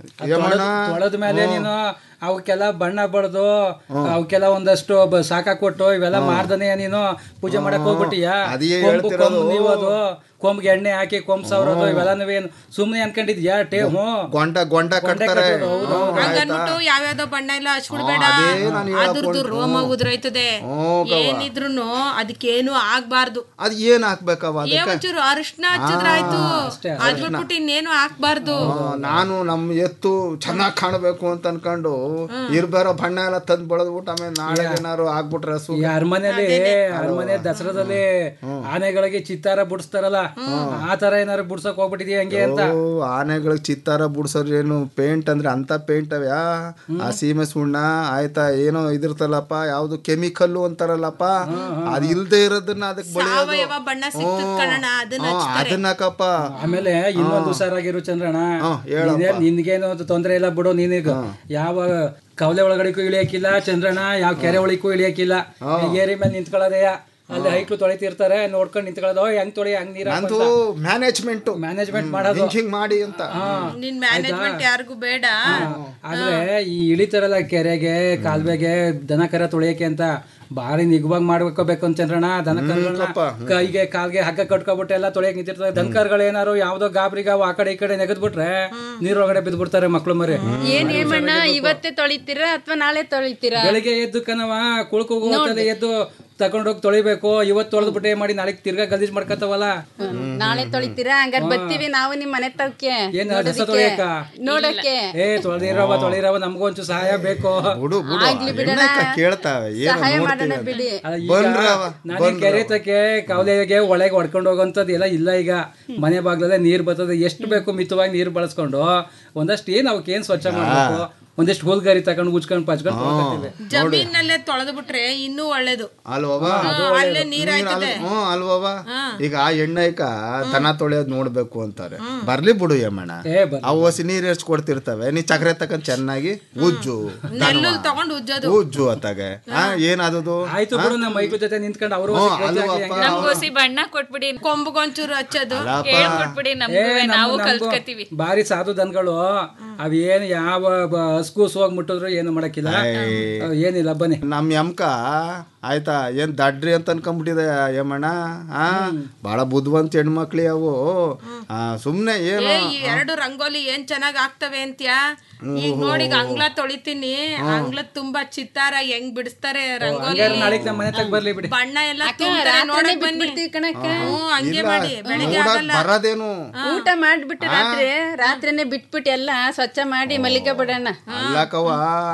ಯಮಣ್ಣ ತೊಳೆದ ಮೇಲೆ ನೀನು ಅವಕ್ಕೆಲ್ಲ ಬಣ್ಣ ಬಡ್ದು ಅವಕ್ಕೆಲ್ಲ ಒಂದಷ್ಟು ಬ- ಸಾಕ ಕೊಟ್ಟು ಇವೆಲ್ಲ ಮಾಡ್ದನೆ ನೀನು ಪೂಜೆ ಮಾಡಕ್ ಹೋಗ್ಬಿಟ್ಟಿಯ ಅದೇ ಕೊಂಬು ಹೇಳ್ತಿರೋದು. ಕೊಂಬು ನೀವೋದು ಕೊಂಬ್ಗೆ ಎಣ್ಣೆ ಹಾಕಿ ಕೊಂಬ್ ಸಾವಿರೋದು ಇವೆಲ್ಲ ಏನು ಸುಮ್ನೆ ಅನ್ಕೊಂಡಿದ್ಯಾ ಟೇ ಹ್ಞೂ ಗೊಂಟ ಗೊಂಟ ಕಟ್ತಾರೆ ಕಟ್ಟೋದು, ಹೌದು, ಹೌದು. ಹಂಗನ್ಬಿಟ್ಟು ಯಾವ್ಯಾವ್ದೋ ಬಣ್ಣ ಎಲ್ಲ ಹಚ್ಬಿಡ್ಬೇಡ ಹಾ, ಅದೇ ನಾನ್ ಹೇಳಕ್ ಅದ್ರದ್ದು ಹೊರ್ಟು. ರೋಮ ಉದ್ರೈತದೆ ಹ್ಞೂ ಕವ್ವ. ಏನಿದ್ರು ಅದಕ್ಕೇನು ಆಗ್ಬಾರ್ದು ಅದ್ ಏನ್ ಹಾಕ್ಬೇಕವ ಏ ಅದಕ್ಕೆ ಒಂಚೂರು ಅರಿಶಿನ ಹಚ್ಚಿದ್ರಾಯ್ತು ಅದ್ ಬಿಟ್ಬಿಟ್ಟು ಇನ್ನೇನು ಹಾಕ್ಬಾರ್ದು ಆ, ನಾನು ನಮ್ ಎತ್ತು ಚೆನ್ನಾಗ್ ಕಾಣಬೇಕು ಅಂತ ಅನ್ಕೊಂಡು ಇರ್ಬೇರೋ ಬಣ್ಣ ಎಲ್ಲ ತಂದ್ ಬಳದ್ಬಿಟ್ಟು ಆಮೇಲೆ ನಾಳೆ ಏನಾರು ಆಗ್ಬಿಟ್ರೆ ಸು ಈ ಅರಮನೆಯಲ್ಲಿ ಅರಮನೆ ದಸರಾದಲ್ಲಿ ಆನೆಗಳಿಗೆ ಚಿತ್ತಾರ ಬಿಡಿಸ್ತಾರಲ್ಲ ಆ ತರ ಏನಾರು ಬಿಡ್ಸಕ್ ಹೋಗ್ಬಿಟ್ಟಿದ್ಯಾ ಹಂಗೆ ಅಂತ ಓ, ಆನೆಗಳಿಗೆ ಚಿತ್ತಾರ ಬಿಡ್ಸೋರ್ ಏನು ಪೇಂಟ್ ಅಂದ್ರೆ ಅಂತ ಪೇಂಟ್ ಅವ್ಯಾ ಆ ಸೀಮೆ ಸುಣ್ಣ ಆಯ್ತಾ ಏನೋ ಇದಿರ್ತಲ್ಲಪ್ಪ ಯಾವ್ದು ಕೆಮಿಕಲ್ಲು ಅಂತಾರಲ್ಲಪ್ಪ ಅದ್ ಇಲ್ದೇ ಇರೋದನ್ನ ಅದಕ್ಕೆ ಬಳಿಯೋದು ಸಾವಯವ ಬಣ್ಣ ಸಿಕ್ತದ ಕಣಣ ಅದನ್ನ ಹ್ಮ್, ಹಚ್ತಾರೆ ಅದನ್ನಕಪ್ಪ ಆಮೇಲೆ ಇನ್ನೊಂದು ಹುಷಾರಾಗಿರು ಚಂದ್ರಣ್ಣ ಹೇಳಪ್ಪ. ನೀನೇ- ನಿನ್ಗೇನು ತೊಂದ್ರೆ ಇಲ್ಲ ಬಿಡು ನೀನೀಗ ಯಾವ ಕವಲೆ ಒಳಗಡೆಗೂ ಇಳಿಯಕ್ಕಿಲ್ಲ ಚಂದ್ರಣ್ಣ ಯಾವ ಕೆರೆ ಒಳಗೂ ಇಳಿಯಕ್ಕಿಲ್ಲ ಏರಿ ಮೇಲೆ ನಿಂತ್ಕೊಳ್ಳೋದೆಯ ಅಲ್ಲಿ ಹೈಕ್ಳು ತೊಳಿತಿರ್ತಾರೆ ನೋಡ್ಕೊಂಡು ನಿಂತ್ಕೊಳ್ಳೋದು ಹೆಂಗ್ ತೊಳಿ ಹಂಗ್ ನೀರ್ ನಂದು ಮ್ಯಾನೇಜ್ಮೆಂಟ್ ಮ್ಯಾನೇಜ್ಮೆಂಟ್ ಮಾಡೋದು ಹಿಂಗ್ ಹಿಂಗ್ ಮಾಡಿ ಅಂತ ನಿನ್ ಮ್ಯಾನೇಜ್ಮೆಂಟ್ ಯಾರಿಗೂ ಬೇಡ ಆದ್ರೆ ಈ ಇಳಿತಾರಲ್ಲ ಕೆರೆಗೆ ಕಾಲ್ವೆಗೆ ದನ ಕರ ತೊಳಿಯಕ್ಕೆ ಅಂತ ಭಾರಿ ನಿಗವಾಗಿ ಮಾಡ್ಕೋಬೇಕು ಅಂತ ಚಂದ್ರಣ್ಣ ದನ ಕರುಗಳನ್ನ ಕೈಗೆ ಕಾಲ್ಗೆ ಹಗ್ಗ ಕಟ್ಕೊಬಿಟ್ಟು ಎಲ್ಲ ತೊಳೆಯಕ್ ನಿಂತಿರ್ತಾರೆ ದನ ಕರುಗಳು ಏನಾರು ಯಾವ್ದೋ ಗಾಬ್ರಿಗಾವ್ ಆ ಕಡೆ ಈ ಕಡೆ ನೆಗೆದ್ಬಿಟ್ರೆ ನೀರೊಳಗಡೆ ಬಿದ್ಬಿಡ್ತಾರೆ ಮಕ್ಳು ಮರಿ ಏನ್ ಏಮಣ್ಣ ಇವತ್ತೇ ತೊಳಿತೀರಾ ಅಥವಾ ನಾಳೆ ತೊಳಿತೀರಾ ಬೆಳಿಗ್ಗೆ ಎದ್ದು ಕಣವ ಕುಳ್ಕೋಗೋ ಹೊತ್ತಲ್ಲಿ ಎದ್ದು ತಗೊಂಡೋಗಿ ತೊಳಿಬೇಕು ಇವತ್ತು ತೊಳೆದ್ಬಿಟ್ಟೆ ಮಾಡಿ ನಾಳೆ ತಿರ್ಗಾ ಗಲೀಜ್ ಮಾಡ್ಕತ್ತವಲ್ಲ ನಾಳೆ ತೊಳಿತೀರಾ ಹಂಗಾರೆ ಬರ್ತೀವಿ ನಾವು ನಿಮ್ ಮನೆ ತವಕ್ಕೆ ಏನ್ ದಸ ತೊಳಿಯಕ್ಕ ನೋಡಕ್ಕೆ ಏ ತೊಳೆದಿರವ ತೊಳಿರವ ನಮಗೂ ಒಂಚೂರು ಸಹಾಯ ಬೇಕು ಬಿಡು ಬಿಡು ಆಗ್ಲಿ ಬಿಡಣ. ಎಣ್ಣೆ ಕೇಳ್ತಾವೆ ಏನು ಸಹಾಯ ಮಾಡೋಣ ನೋಡ್ತೀನಿ ಬಿಡಿ ಅಲ್ಲ, ಈಗ ಬನ್ರವ, ನಾನು ಈ ಕೆರೆ ತಕ್ಕೆ ಕವಲೆಗೆ ಒಳಗೆ ಹೊಡ್ಕೊಂಡು ಹೋಗೋಂಥದ್ದು ಎಲ್ಲ ಇಲ್ಲ ಈಗ ಮನೆ ಬಾಗ್ಲಲ್ಲೇ ನೀರ್ ಬರ್ತದೆ ಎಷ್ಟು ಬೇಕು ಮಿತವಾಗಿ ನೀರು ಬಳಸ್ಕೊಂಡು ಒಂದಷ್ಟು ಏನ್ ಅವಕ್ಕೆ ಏನ್ ಸ್ವಚ್ಛ ಮಾಡ್ಬೇಕು ಒಂದಿಷ್ಟು ಹುಲ್ಗರಿ ತಗೊಂಡು ಉಚ್ಕೊಂಡು ಪಚ್ಕೊಂಡು ತೊಳ್ಕೊತೀವಿ ಜಮೀನಲ್ಲೇ ತೊಳೆದು ಬಿಟ್ರೆ ಇನ್ನೂ ಒಳ್ಳೇದು ಅಲ್ವವ ಅಲ್ಲೇ ನೀರ್ ಆಯ್ತದೆ ಹ್ಞೂ ಅಲ್ವವ ಈಗ ಆ ಎಣ್ಣೆಕ ದನ ತೊಳೆಯೋದ್ ನೋಡ್ಬೇಕು ಅಂತಾರೆ ಬರ್ಲಿ ಬಿಡು ಯಮ್ಮಣ್ಣ ಏ ಬರ್ ಅವು ಹಸಿ ನೀರ್ ಎಷ್ಟ್ ಕೊಡ್ತಿರ್ತವೆ ನೀ ಚಕ್ರೆ ತಕೊಂಡ್ ಚೆನ್ನಾಗಿ ಉಜ್ಜು ನೆಲ್ಲು ತಗೊಂಡು ಉಜ್ಜೋದು ಉಜ್ಜು ಅತ್ತಾಗೆ ಆ ಏನದು ಆಯ್ತು ಬಿಡು ನಮ್ಮ ಮೈಕು ಜೊತೆ ನಿಂತ್ಕೊಂಡು ಅವರು ಹ್ಞೂ, ಅಲ್ವಪ್ಪ. ನಮ್ಗೋಸಿ ಬಣ್ಣ ಕೊಟ್ಬಿಡಿ ಕೊಂಬುಗೊಂಚೂರು ಹಚ್ಚೋದು ಹೇಳ್ಕೊಟ್ಬಿಡಿ ನಮ್ಗೂ ನಾವು ಕಲ್ತ್ಕತೀವಿ ಬಾರಿ ಸಾಧು ದನಗಳು ಅವೇನು ಯಾವ ಬ- ಹಸ್ಗೂಸ್ ಹೋಗಿ ಮುಟ್ಟಿದ್ರು ಏನು ಮಾಡಕ್ಕಿಲ್ಲ ಅವ್ ಏನಿಲ್ಲ ಬನ್ನಿ ನಮ್ ಯಮ್ಕ ಆಯ್ತಾ ಏನ್ ದಡ್ರಿ ಅಂತ ಅನ್ಕೊಂಡ್ಬಿಟ್ಟಿದೆ ಯಮ್ಮಣ್ಣ ಆ ಬಹಳ ಬುದ್ಧಿವಂತ ಹೆಣ್ಮಕ್ಳಿ ಅವು ಆ ಸುಮ್ನೆ ಏನು ಏ ಈ ಎರಡು ರಂಗೋಲಿ ಏನ್ ಚೆನ್ನಾಗ್ ಆಗ್ತವೆ ಅಂತ್ಯಾ ಈಗ ನೋಡಿ ಈಗ ಅಂಗ್ಲ ತೊಳಿತೀನಿ ಅಂಗ್ಲ ತುಂಬಾ ಚಿತ್ತಾರ ಹೆಂಗ್ ಬಿಡಿಸ್ತಾರೆ ರಂಗೋಲಿ ಹಂಗಾರೆ ನಾಳೆಗ್ ನಮ್ಮ ಮನೆ ತಗ ಬರ್ಲಿ ಬಿಡಿ ಬಣ್ಣ ಎಲ್ಲ ತುಂಬ್ತಾರೆ ನೋಡಕ್ ಬನ್ನಿ ಕಣಕ್ಕ ಹ್ಮ್ ಹಂಗೆ ಇಲ್ಲ ಮಾಡಿ ಬೆಳಿಗ್ಗೆ ನೋಡಕ್ ಆಗಲ್ಲ ಬರದೇನು ಊಟ ಮಾಡ್ಬಿಟ್ಟು ರಾತ್ರಿ ರಾತ್ರಿನೇ ಬಿಟ್ಬಿಟ್ಟು ಎಲ್ಲ ಸ್ವಚ್ಛ ಮಾಡಿ ಮಲ್ಲಿಗೆ ಬಿಡೋಣ ಅಲ್ಲಕವ್ವ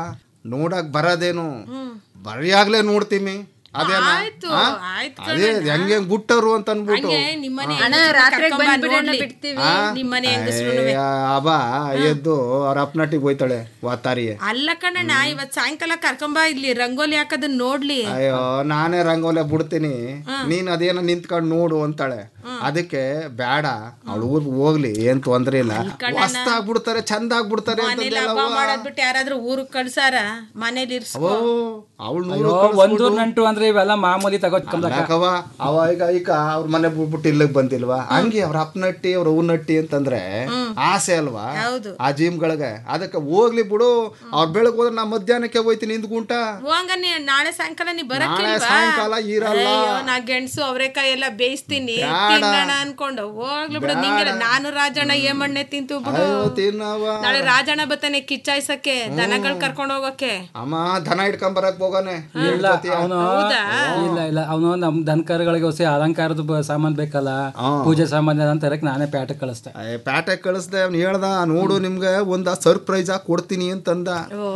ನೋಡಕ್ ಬರದೇನು ಬರಿಯಾಗ್ಲೇ ನೋಡ್ತೀವಿ ಅದೇನಾ ಆಯ್ತು, ಆ? ಆಯ್ತು ಅದೇ ಹೆಂಗ್ ಹೆಂಗ್ ಗುಟ್ಟರು ಅಂತ ಅನ್ಬಿಟ್ಟು ಹಂಗೆ ನಿಮ್ಮನೆ ಅಣ್ಣ ರಾತ್ರಿಗೆ ಬಂದ್ಬಿಡೋಣ ಬಿಡ್ತೀವಿ ಆ? ನಿಮ್ಮನೆ ಏ, ಅಬ್ಬ ಎದ್ದು ಅವ್ರ ಅಪ್ನಾಟಿಗೆ ಹೋಯ್ತಾಳೆ ವಾತಾರಿಯೇ ಅಲ್ಲ ಕಣಣ್ಣ ಇವತ್ ಸಾಯಂಕಾಲ ಕರ್ಕೊಂಬ ಇಲ್ಲಿ ರಂಗೋಲಿ ಹಾಕೋದನ್ನ ನೋಡ್ಲಿ ಅಯ್ಯೋ ನಾನೇ ರಂಗೋಲೆ ಬಿಡ್ತೀನಿ ನೀನ್ ಅದೇನೋ ನಿಂತ್ಕೊಂಡು ನೋಡು ಅಂತಾಳೆ ಅದಕ್ಕೆ ಬೇಡ ಅವಳು ಊರ್ ಹೋಗ್ಲಿ ಏನ್ ತೊಂದ್ರೆ ಇಲ್ಲ ಮಸ್ತ್ ಆಗ್ಬಿಡ್ತಾರೆ ಚಂದ ಆಗ್ಬಿಡ್ತಾರೆ ಮನೇಲಿ ಹಬ್ಬ ಮಾಡೋದ್ ಬಿಟ್ಟು ಯಾರಾದ್ರೂ ಊರಿಗೆ ಕಳ್ಸಾರ ಮನೇಲಿ ಇರ್ಸ್ಕೊ ಅವಳು ಅಯ್ಯೋ, ಒಂದು ನಂಟು ಅಂದ್ರೆ ಇವೆಲ್ಲ ಮಾಮೂಲಿ ತಗೋತ್ಕೊಂಡ್ಲಕ್ಕ ಯಾಕವ ಅವ ಈಗ ಈಗ ಅವ್ರ ಮನೆ ಬಿಟ್ಬಿಟ್ಟು ಇಲ್ಲಿಗೆ ಬಂದಿಲ್ವಾ ಹಂಗೆ ಅವ್ರ ಅಪ್ಪನಟ್ಟಿ ಅವ್ರ ನಟ್ಟಿ ಅಂತಂದ್ರೆ ಆಸೆ ಅಲ್ವಾ ಹೌದು. ಆ ಜಿಮ್ಗಳಿಗೆ ಅದಕ್ಕೆ ಹೋಗ್ಲಿ ಬಿಡು ಅವ್ರ ಬೆಳಗ್ಗೆ ಹೋದ್ರೆ ನಾ ಮಧ್ಯಾಹ್ನಕ್ಕೆ ಹೋಯ್ತೀನಿ ಹಿಂದ್ಗುಂಟ ಹೋಗಂಗ ನೀ ನಾಳೆ ಸಾಯಂಕಾಲ ನೀ ನಾಳೆ ಬರಕ್ಕಿಲ್ವಾ ಸಾಯಂಕಾಲ ಇರಲ್ಲ ಅಯ್ಯೋ, ನಾ ಗೆಣಸು ಅವರೆಕಾಯಿ ಎಲ್ಲ ಬೇಯಿಸ್ತೀನಿ ಬ್ಯಾಡ. ತಿನ್ನೋಣ ಅನ್ಕೊಂಡು ಹೋಗ್ಲಿ ಬಿಡು ನಿಂಗೆಲ್ಲ ನಾನು ರಾಜಣ್ಣ ಏಮಣ್ಣೆ ತಿಂತು ಬಿಡು ಅಯ್ಯೋ ತಿನ್ನವ ನಾಳೆ ರಾಜಣ್ಣ ಬತ್ತಾನೆ ಕಿಚ್ಚಾಯ್ಸಕ್ಕೆ ದನಗಳು ಕರ್ಕೊಂಡು ಹೋಗಕ್ಕೆ ಅಮ್ಮ ದನ ಇಟ್ಕೊಂಡ್ ಬರಕ್ ಹೋಗಾನೆ ಇಲ್ಲ ಅವನು ಇಲ್ಲ ಇಲ್ಲ ಅವನು ನಮ್ ದನಕರುಗಳಿಗೆ ಹೊಸ ಅಲಂಕಾರದ ಬ- ಸಾಮಾನ್ ಬೇಕಲ್ಲ ಪೂಜೆ ಸಾಮಾನ್ ಅಂತ ತರಕ್ ನಾನೇ ಪ್ಯಾಟಕ್ ಕಳಿಸ್ತೆ ಪ್ಯಾಟೆ ಕಳಿಸ್ದೆ ಅವ್ನು ಹೇಳ್ದ ನೋಡು ನಿಮ್ಗೆ ಒಂದ ಸರ್ಪ್ರೈಸ್ ಆಗಿ ಕೊಡ್ತೀನಿ ಅಂತಂದ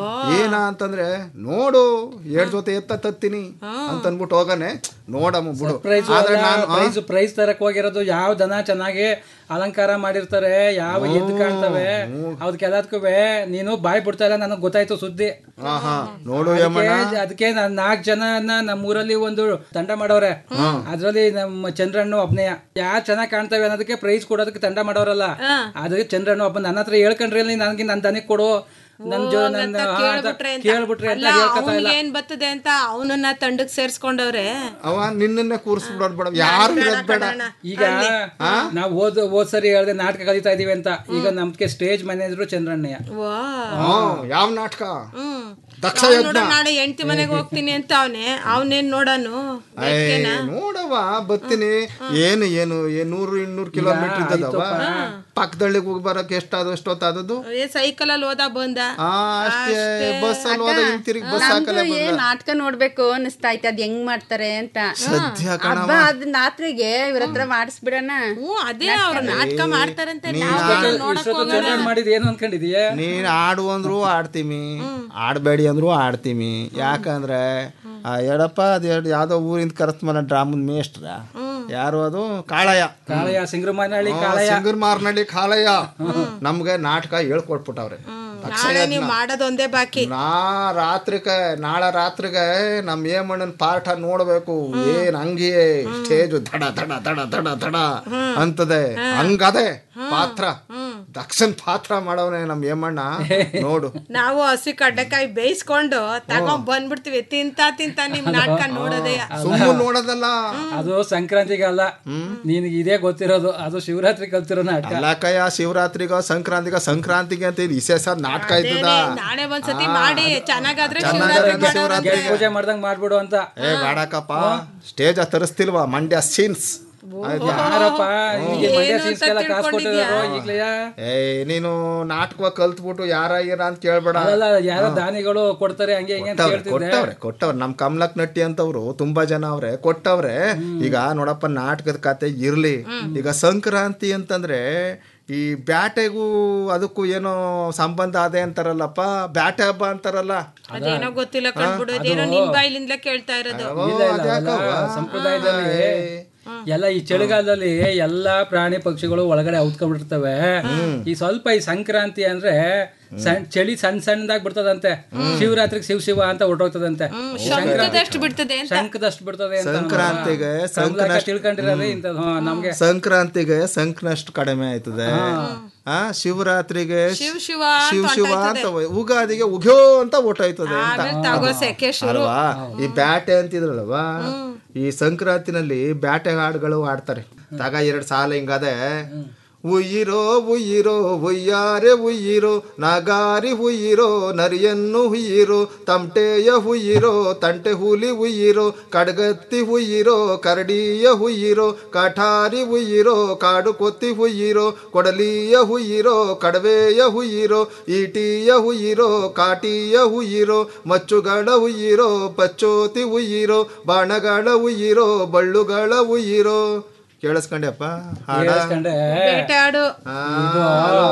ಏನ ಅಂತಂದ್ರೆ ನೋಡು ಎರಡ್ ಜೊತೆ ಎತ್ತ ತತ್ತೀನಿ ಅಂತ ಅನ್ಬಿಟ್ಟು ಹೋಗಾನೆ ನೋಡಮ್ಮ ಬಿಡು ಪ್ರೈಸ್ ಆದ್ರೆ ನಾನು ಆ, ಪ್ರೈಸ್ ಪ್ರೈಸ್ ತರಕ್ ಹೋಗಿರೋದು ಯಾವ ದನ ಚೆನ್ನಾಗಿ ಅಲಂಕಾರ ಮಾಡಿರ್ತಾರೆ ಯಾವ ಎದ್ದು ಕಾಣ್ತವೆ ಅದಕ್ಕೆಲ್ಲದಕ್ಕೂ ನೀನು ಬಾಯ್ ಬಿಡ್ತಾ ಇಲ್ಲ ನನಗೆ ಗೊತ್ತಾಯ್ತು ಸುದ್ದಿ ಹಾ ಹಾ ನೋಡು ಅದಕ್ಕೆ- ಯಮಣ್ಣ ಅದಕ್ಕೆ ನಾನ್ ನಾಲ್ಕು ಜನನ ನಮ್ಮೂರಲ್ಲಿ ಒಂದು ತಂಡ ಮಾಡವ್ರೆ ಅದ್ರಲ್ಲಿ ನಮ್ಮ ಚಂದ್ರಣ್ಣ ಒಬ್ನೆಯ ಯಾರು ಚೆನ್ನಾಗ್ ಕಾಣ್ತವೆ ಅನ್ನೋದಕ್ಕೆ ಪ್ರೈಸ್ ಕೊಡೋದಕ್ಕೆ ತಂಡ ಮಾಡೋರಲ್ಲ ಅದಕ್ಕೆ ಚಂದ್ರಣ್ಣ ಒಬ್ಬ ನನ್ನ ಹತ್ರ ಹೇಳ್ಕೊಂಡ್ರಿ ನನಗೆ ನನ್ ದನಿಗೆ ಕೊಡು ನನ್ ಜೊ ನನ್ನ ಅಂತ ಆ, ಕೇಳ್ಬಿಟ್ರೆ ಅಂತ. ಕೇಳ್ಬಿಟ್ರೆ ಅಂತ ಅಲ್ಲ, ಹೇಳ್ಕೊತಾ ಇಲ್ಲ ಅವ್ನಿಗೇನ್ ಬರ್ತದೆ ಅಂತ ಅವನನ್ನ ತಂಡಕ್ ಸೇರ್ಸ್ಕೊಂಡವ್ರೆ ಅವ ನಿನ್ನನ್ನೇ ಕೂರಿಸ್ಬಿಡೋದ್ ಬೇಡ ಯಾರು ಇರೋದ್ ಬೇಡ ಈಗ ನಾವು ಓದ್ ಓದ್ ಸರಿ ಹೇಳ್ದೆ ನಾಟಕ ಕಲಿತಾ ಇದೀವಿ ಅಂತ ಈಗ ನಮ್ಗೆ ಸ್ಟೇಜ್ ಮ್ಯಾನೇಜರು ಚಂದ್ರಣ್ಣಯ್ಯ ವಾ ಹ್ಮ್, ಯಾವ ನಾಟಕ ಹ್ಮ್ ದಕ್ಷ ಅವ್ನ್ ಯಜ್ಞ ನೋಡ ನಾಳೆ ಹೆಂಡತಿ ಮನೆಗೆ ಹೋಗ್ತೀನಿ ಅಂತ ಅವನೇ ಅವನೇನ್ ನೋಡನು ಏ, ನೋಡವ ಬತ್ತೀನಿ ಏನು ಏನು ಏ ನೂರು ಇನ್ನೂರು ಕಿಲೋಮೀಟರ್ ಇದ್ದದವ ಪಕ್ಕದಳ್ಳಿಗೆ ಹೋಗಿ ಬರಕ್ಕೆ ಎಷ್ಟಾದ ಎಷ್ಟೊತ್ತಾದದ್ದು ಏ ಸೈಕಲ್ ಅಲ್ಲಿ ಹೋದ ಬಂದ ಆ ಅಷ್ಟೇ ಬಸ್ ಅಲ್ಲಿ ಹೋದ ಹಿಂತಿರುಗಿ ಬಸ್ ಹಾಕಲೇ ನಮ್ಗೂ ಏನ್ ಬಂದ ನಾಟಕ ನೋಡ್ಬೇಕು ಅನಿಸ್ತಾ ಐತೆ ಅದ್ ಹೆಂಗ್ ಮಾಡ್ತಾರೆ ಅಂತ ಸದ್ಯ ಕಣವ. ಹಬ್ಬ ಅದ್ ರಾತ್ರಿಗೆ ಇವ್ರ ಹತ್ರ ಮಾಡಿಸ್ಬಿಡಣ ಹ್ಞೂ ಅದೇ ಅವ್ರು ನಾಟಕ ಮಾಡ್ತಾರಂತೆ ನೀ ನಾವು ಆ- ನೋಡಕ್ ಹೋಗೋಣ. ಚಂದ್ರಣ್ಣ ಮಾಡಿದ್ ಏನು ಅನ್ಕೊಂಡಿದೀಯ ನೀನ್ ಆಡು ಅಂದ್ರು ಆಡ್ತೀವಿ ಆಡ್ಬೇಡಿ ಅಂದ್ರು ಆಡ್ತೀವಿ ಯಾಕಂದ್ರೆ ಆ ಎಡಪ್ಪ ಅದ್ ಎರಡ್ ಯಾವ್ದೋ ಊರಿಂದ ಕರೆಸ್ಮನ ಡ್ರಾಮನ್ ಮೇಷ್ಟ್ರ ಯಾರು ಅದು ಕಾಳಯ್ಯ ಕಾಳಯ್ಯ ಸಿಂಗ್ರಮಾನಹಳ್ಳಿ ಹ್ಮ್, ಕಾಳಯ್ಯ ಸಿಂಗರ್ಮಾರ್ನಳ್ಳಿ ಕಾಳಯ್ಯ ನಮ್ಗೆ ನಾಟಕ ಹೇಳ್ಕೊಟ್ಬಿಟ್ಟವ್ರೆ ನಾಳೆ ನೀವು ಮಾಡೋದೊಂದೇ ಬಾಕಿ ನಾ ರಾತ್ರಿಗೆ ನಾಳೆ ರಾತ್ರಿಗೆ ನಮ್ ಏಮಣ್ಣನ್ ಪಾಠ ನೋಡ್ಬೇಕು ಏನ್ ಹಂಗೆ ಸ್ಟೇಜ್ ದಡ ದಡ ದಡ ದಡ ದಡ ಅಂತದೆ ಹಂಗದೆ ಪಾತ್ರ ದಕ್ಷನ್ ಪಾತ್ರ ಮಾಡವನೆ ನಮ್ ಏಮಣ್ಣ ನೋಡು ನಾವು ಹಸಿ ಕಡ್ಡೆಕಾಯಿ ಬೇಯಿಸ್ಕೊಂಡು ತಗೊಂಡ್ ಬಂದ್ಬಿಡ್ತೀವಿ ತಿಂತ ತಿಂತ ನಿಮ್ ನಾಟಕ ನೋಡೋದೇ ಸುಮ್ಮನೆ ನೋಡೋದಲ್ಲ ಅದು ಸಂಕ್ರಾಂತಿಗೆ ಅಲ್ಲ ನಿನಗೆ ಇದೇ ಗೊತ್ತಿರೋದು ಅದು ಶಿವರಾತ್ರಿ ಕಲ್ತಿರೋ ನಾಟಕ ಅಲ್ಲಕ್ಕಯ್ಯ ಶಿವರಾತ್ರಿಗ ಸಂಕ್ರಾಂತಿಗ ಸಂಕ್ರಾಂತಿಗೆ ಅಂತ ಇದು ವಿಶೇಷ ನಾಟಕ ಇದ್ದದ ನಾಳೆ ಒಂದ್ಸತಿ ಮಾಡಿ ಚೆನ್ನಾಗಾದ್ರೆ ಚೆನ್ನಾಗಾದ್ರೆ ಶಿವರಾತ್ರಿ ಶಿವರಾತ್ರಿ ಗೆಟ್ ಪೂಜೆ ಮಾಡ್ದಂಗ್ ಮಾಡ್ಬಿಡು ಅಂತ ಏ ಬೇಡಕ್ಕಪ್ಪ ಸ್ಟೇಜ್ ತರಿಸ್ತಿಲ್ವಾ ಮಂಡ್ಯ ಸೀನ್ಸ್ ಯಾರಪ್ಪ ಈಗ ಮಂಡ್ಯ ಸೀನ್ಸ್ಗೆಲ್ಲ ಕಾಸು ಕೊಟ್ಟಿದಾರೋ ಈಗ್ಲೇ ಏ ನೀನು ನಾಟಕ ಕಲ್ತ್ಬಿಟ್ಟು ಯಾರ ಏನ ಅಂತ ಕೇಳ್ಬೇಡ ಅಲ್ಲ ಯಾರೋ ದಾನಿಗಳು ಕೊಡ್ತಾರೆ ಹಂಗೆ ಹಿಂಗೆ ಅಂತ ಕೊಟ್ಟವ್ರೆ ಹೇಳ್ತಿದ್ದೆ ಕೊಟ್ಟವ್ರೆ ಕೊಟ್ಟವ್ರೆ ನಮ್ ಕಮಲಕ್ ನಟ್ಟಿ ಅಂತವ್ರು ತುಂಬಾ ಜನ ಅವ್ರೆ ಕೊಟ್ಟವ್ರೆ ಈಗ ನೋಡಪ್ಪ ನಾಟಕದ ಕತೆ ಇರ್ಲಿ ಈಗ ಸಂಕ್ರಾಂತಿ ಅಂತಂದ್ರೆ ಈ ಬ್ಯಾಟೆಗೂ ಅದಕ್ಕೂ ಏನೋ ಸಂಬಂಧ ಅದೇ ಅಂತಾರಲ್ಲಪ್ಪ ಬ್ಯಾಟೆ ಹಬ್ಬ ಅಂತಾರಲ್ಲ ಅದೇನೋ ಗೊತ್ತಿಲ್ಲ ಕಂಡ್ಬಿಡು ಅದೇನೋ ನಿನ್ ಬಾಯಿಲಿಂದಲೇ ಕೇಳ್ತಾ ಇರೋದು ಇಲ್ಲ ಇಲ್ಲ ಅವೆಲ್ಲ ಸಂಪ್ರದಾಯದಲ್ಲಿ ಎಲ್ಲ ಈ ಚಳಿಗಾಲದಲ್ಲಿ ಎಲ್ಲಾ ಪ್ರಾಣಿ ಪಕ್ಷಿಗಳು ಒಳಗಡೆ ಔತ್ಕೊಂಡ್ಬಿಟ್ಟಿರ್ತವೆ ಈ ಸ್ವಲ್ಪ ಈ ಸಂಕ್ರಾಂತಿ ಅಂದ್ರೆ ಸಣ್ಣ ಚಳಿ ಸಣ್ಣ ಸಣ್ಣದಾಗಿ ಬಿಡ್ತದಂತೆ ಶಿವರಾತ್ರಿಗೆ ಶಿವ ಶಿವ ಅಂತ ಹೊರಟೋಗ್ತದಂತೆ ಶಂಕದಷ್ಟು ಬಿಡ್ತದೆ ಅಂತ ಶಂಕದಷ್ಟು ಬಿಡ್ತದೆ ಅಂತ ಸಂಕ್ರಾಂತಿಗೆ ಕಮಲಾಕ ಸಂಕ್ರಾಂತಿ ತಿಳ್ಕೊಂಡಿರೋದೇ ಇಂಥದ್ದು ಹಾ, ನಮ್ಗೆ ಸಂಕ್ರಾಂತಿಗೆ ಸಂಕ್ನಷ್ಟು ಕಡಿಮೆ ಆಯ್ತದೆ ಆ ಶಿವರಾತ್ರಿಗೆ ಶಿವ ಶಿವ ಶಿವ ಶಿವ ಅಂತ ಉಗಾದಿಗೆ ಉಗ್ಯೋ ಅಂತ ಓಟೋಯ್ತದೆ ಅಂತ ಆಮೇಲೆ ತಗೋ ಸೆಕೆ ಶುರು ಅಲ್ವಾ ಈ ಬ್ಯಾಟೆ ಅಂತಿದ್ರಲ್ವಾ ಈ ಸಂಕ್ರಾಂತಿನಲ್ಲಿ ಬ್ಯಾಟೆ ಹಾಡುಗಳು ಆಡ್ತಾರೆ ತಗ ಎರಡ್ ಸಾಲ ಹಿಂಗದೆ ಉಯ್ಯಿರೋ ಉಯ್ಯಿರೋ ಉಯ್ಯಾರೆ ಉಯ್ಯಿರೋ ನಗಾರಿ ಹುಯ್ಯಿರೋ ನರಿಯನ್ನು ಹುಯ್ಯಿರೋ ತಮಟೆಯ ಹುಯ್ಯಿರೋ ತಂಟೆ ಹುಲಿ ಹುಯ್ಯಿರೋ ಕಡ್ಗತ್ತಿ ಹುಯ್ಯಿರೋ ಕರಡಿಯ ಹುಯ್ಯಿರೋ ಕಠಾರಿ ಹುಯ್ಯಿರೋ ಕಾಡು ಕೊತ್ತಿ ಹುಯ್ಯಿರೋ ಕೊಡಲಿಯ ಹುಯ್ಯಿರೋ ಕಡವೆಯ ಹುಯ್ಯಿರೋ ಈಟಿಯ ಹುಯ್ಯಿರೋ ಕಾಟಿಯ ಹುಯ್ಯಿರೋ ಮಚ್ಚುಗಳ ಹುಯ್ಯಿರೋ ಪಚ್ಚೋತಿ ಹುಯ್ಯಿರೋ ಬಾಣಗಳ ಹುಯ್ಯಿರೋ ಬಳ್ಳುಗಳ ಹುಯ್ಯಿರೋ ಕೇಳಿಸ್ಕೊಂಡೆಪ್ಪ ಹಾಡ ಕೇಳಿಸ್ಕೊಂಡೆ ಬೇಟಾಡು ಇದು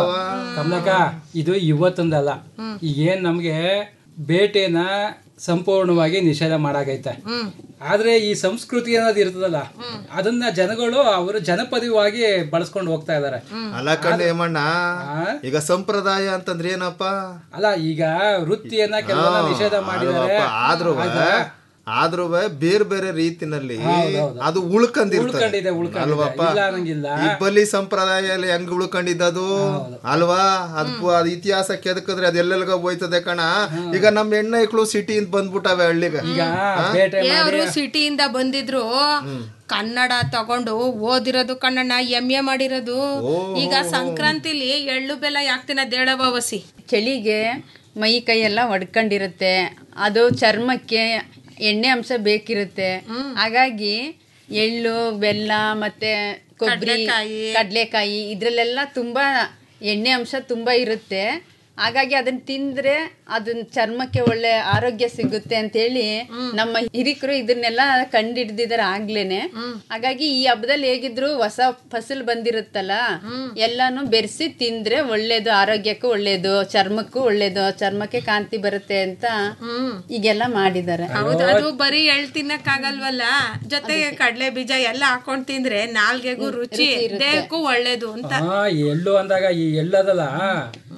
ಕಮಲಕ ಇದು ಇವತ್ತೊಂದಲ್ಲ ಈಗೇನ್ ನಮ್ಗೆ ಬೇಟೆನ ಸಂಪೂರ್ಣವಾಗಿ ನಿಷೇಧ ಮಾಡಾಗೈತೆ ಆದ್ರೆ ಈ ಸಂಸ್ಕೃತಿ ಅನ್ನೋದು ಇರ್ತದಲ್ಲ ಅದನ್ನ ಜನಗಳು ಅವರು ಜನಪದವಾಗಿ ಬಳಸ್ಕೊಂಡು ಹೋಗ್ತಾ ಇದಾರೆ ಅಲ್ಲ ಕಣ್ಣು ಹೇಮಣ್ಣ ಈಗ ಸಂಪ್ರದಾಯ ಅಂತಂದ್ರೆ ಏನಪ್ಪ ಅಲ್ಲ ಈಗ ವೃತ್ತಿಯನ್ನ ಕೆಲವನ್ನ ನಿಷೇಧ ಮಾಡಿದ್ದಾರೆ ಆದ್ರೂ ಆದ್ರೂ ಬೇರೆ ಬೇರೆ ರೀತಿನಲ್ಲಿ ಅದು ಉಳ್ಕೊಂಡಿರ್ತದೆ ಉಳ್ಕೊಂಡಿದೆ, ಉಳ್ಕೊಂಡಿದೆ. ಅಲ್ವಪ್ಪ ಇಲ್ಲ ಅನ್ನಂಗಿಲ್ಲ. ಈ ಬಲಿ ಸಂಪ್ರದಾಯ ಎಲ್ಲ ಹೆಂಗ್ ಉಳ್ಕೊಂಡಿದ್ದದು ಅಲ್ವಾ ಅದ್ ಪು- ಅದ್ ಇತಿಹಾಸ ಕೆದಕಿದ್ರೆ ಅದೆಲ್ಲೆಲ್ಗ ಹೋಯ್ತದೆ ಕಣ ಈಗ ನಮ್ ಹೆಣ್ಣೈಕ್ಳು ಸಿಟಿಯಿಂದ ಬಂದ್ಬಿಟ್ಟವೆ ಹಳ್ಳಿಗೆ ಬೇಟೆ ಏ ಅವರು ಸಿಟಿಯಿಂದ ಬಂದಿದ್ರು ಕನ್ನಡ ತಗೊಂಡು ಓದಿರೋದು ಕನ್ನಡ ಎಂ ಎ ಮಾಡಿರೋದು ಈಗ ಸಂಕ್ರಾಂತಿಲಿ ಎಳ್ಳು ಬೆಲ್ಲ ಯಾಕ್ತಿನ ದೇಳವ ವಸಿ ಚಳಿಗೆ ಮೈ ಕೈ ಎಲ್ಲ ಒಡ್ಕೊಂಡಿರುತ್ತೆ ಅದು ಚರ್ಮಕ್ಕೆ ಎಣ್ಣೆ ಅಂಶ ಬೇಕಿರುತ್ತೆ ಹಾಗಾಗಿ ಎಳ್ಳು ಬೆಲ್ಲ ಮತ್ತೆ ಕೊಬ್ಬರಿ ಕಡ್ಲೆಕಾಯಿ. ಕಡಲೆಕಾಯಿ ಇದ್ರಲ್ಲೆಲ್ಲ ತುಂಬಾ ಎಣ್ಣೆ ಅಂಶ ತುಂಬಾ ಇರುತ್ತೆ ಹಾಗಾಗಿ ಅದನ್ನ ತಿಂದ್ರೆ ಅದನ್ನ ಚರ್ಮಕ್ಕೆ ಒಳ್ಳೆ ಆರೋಗ್ಯ ಸಿಗುತ್ತೆ ಅಂತ ಹೇಳಿ ನಮ್ಮ ಹಿರಿಕರು ಇದನ್ನೆಲ್ಲ ಕಂಡಿಡ್ದಿದಾರೆ ಆಗ್ಲೇನೆ ಹಾಗಾಗಿ ಈ ಹಬ್ಬದಲ್ಲಿ ಹೇಗಿದ್ರು ಹೊಸ ಫಸಲ್ ಬಂದಿರುತ್ತಲ್ಲ ಎಲ್ಲಾನು ಬೆರೆಸಿ ತಿಂದ್ರೆ ಒಳ್ಳೇದು ಆರೋಗ್ಯಕ್ಕೂ ಒಳ್ಳೇದು ಚರ್ಮಕ್ಕೂ ಒಳ್ಳೇದು ಚರ್ಮಕ್ಕೆ ಕಾಂತಿ ಬರುತ್ತೆ ಅಂತ ಈಗೆಲ್ಲ ಮಾಡಿದ್ದಾರೆ ಹೌದು ಅದು ಬರೀ ಎಳ್ ತಿನ್ನಕ್ ಆಗಲ್ವಲ್ಲ ಜೊತೆಗೆ ಕಡ್ಲೆ ಬೀಜ ಎಲ್ಲ ಹಾಕೊಂಡ್ ತಿಂದ್ರೆ ನಾಲ್ಗೆಗೂ ರುಚಿ ದೇಹಕ್ಕೂ ಒಳ್ಳೇದು ಅಂತ ಹಾ ಎಳ್ಳು ಅಂದಾಗ ಈ ಎಳ್ಳದಲ್ಲ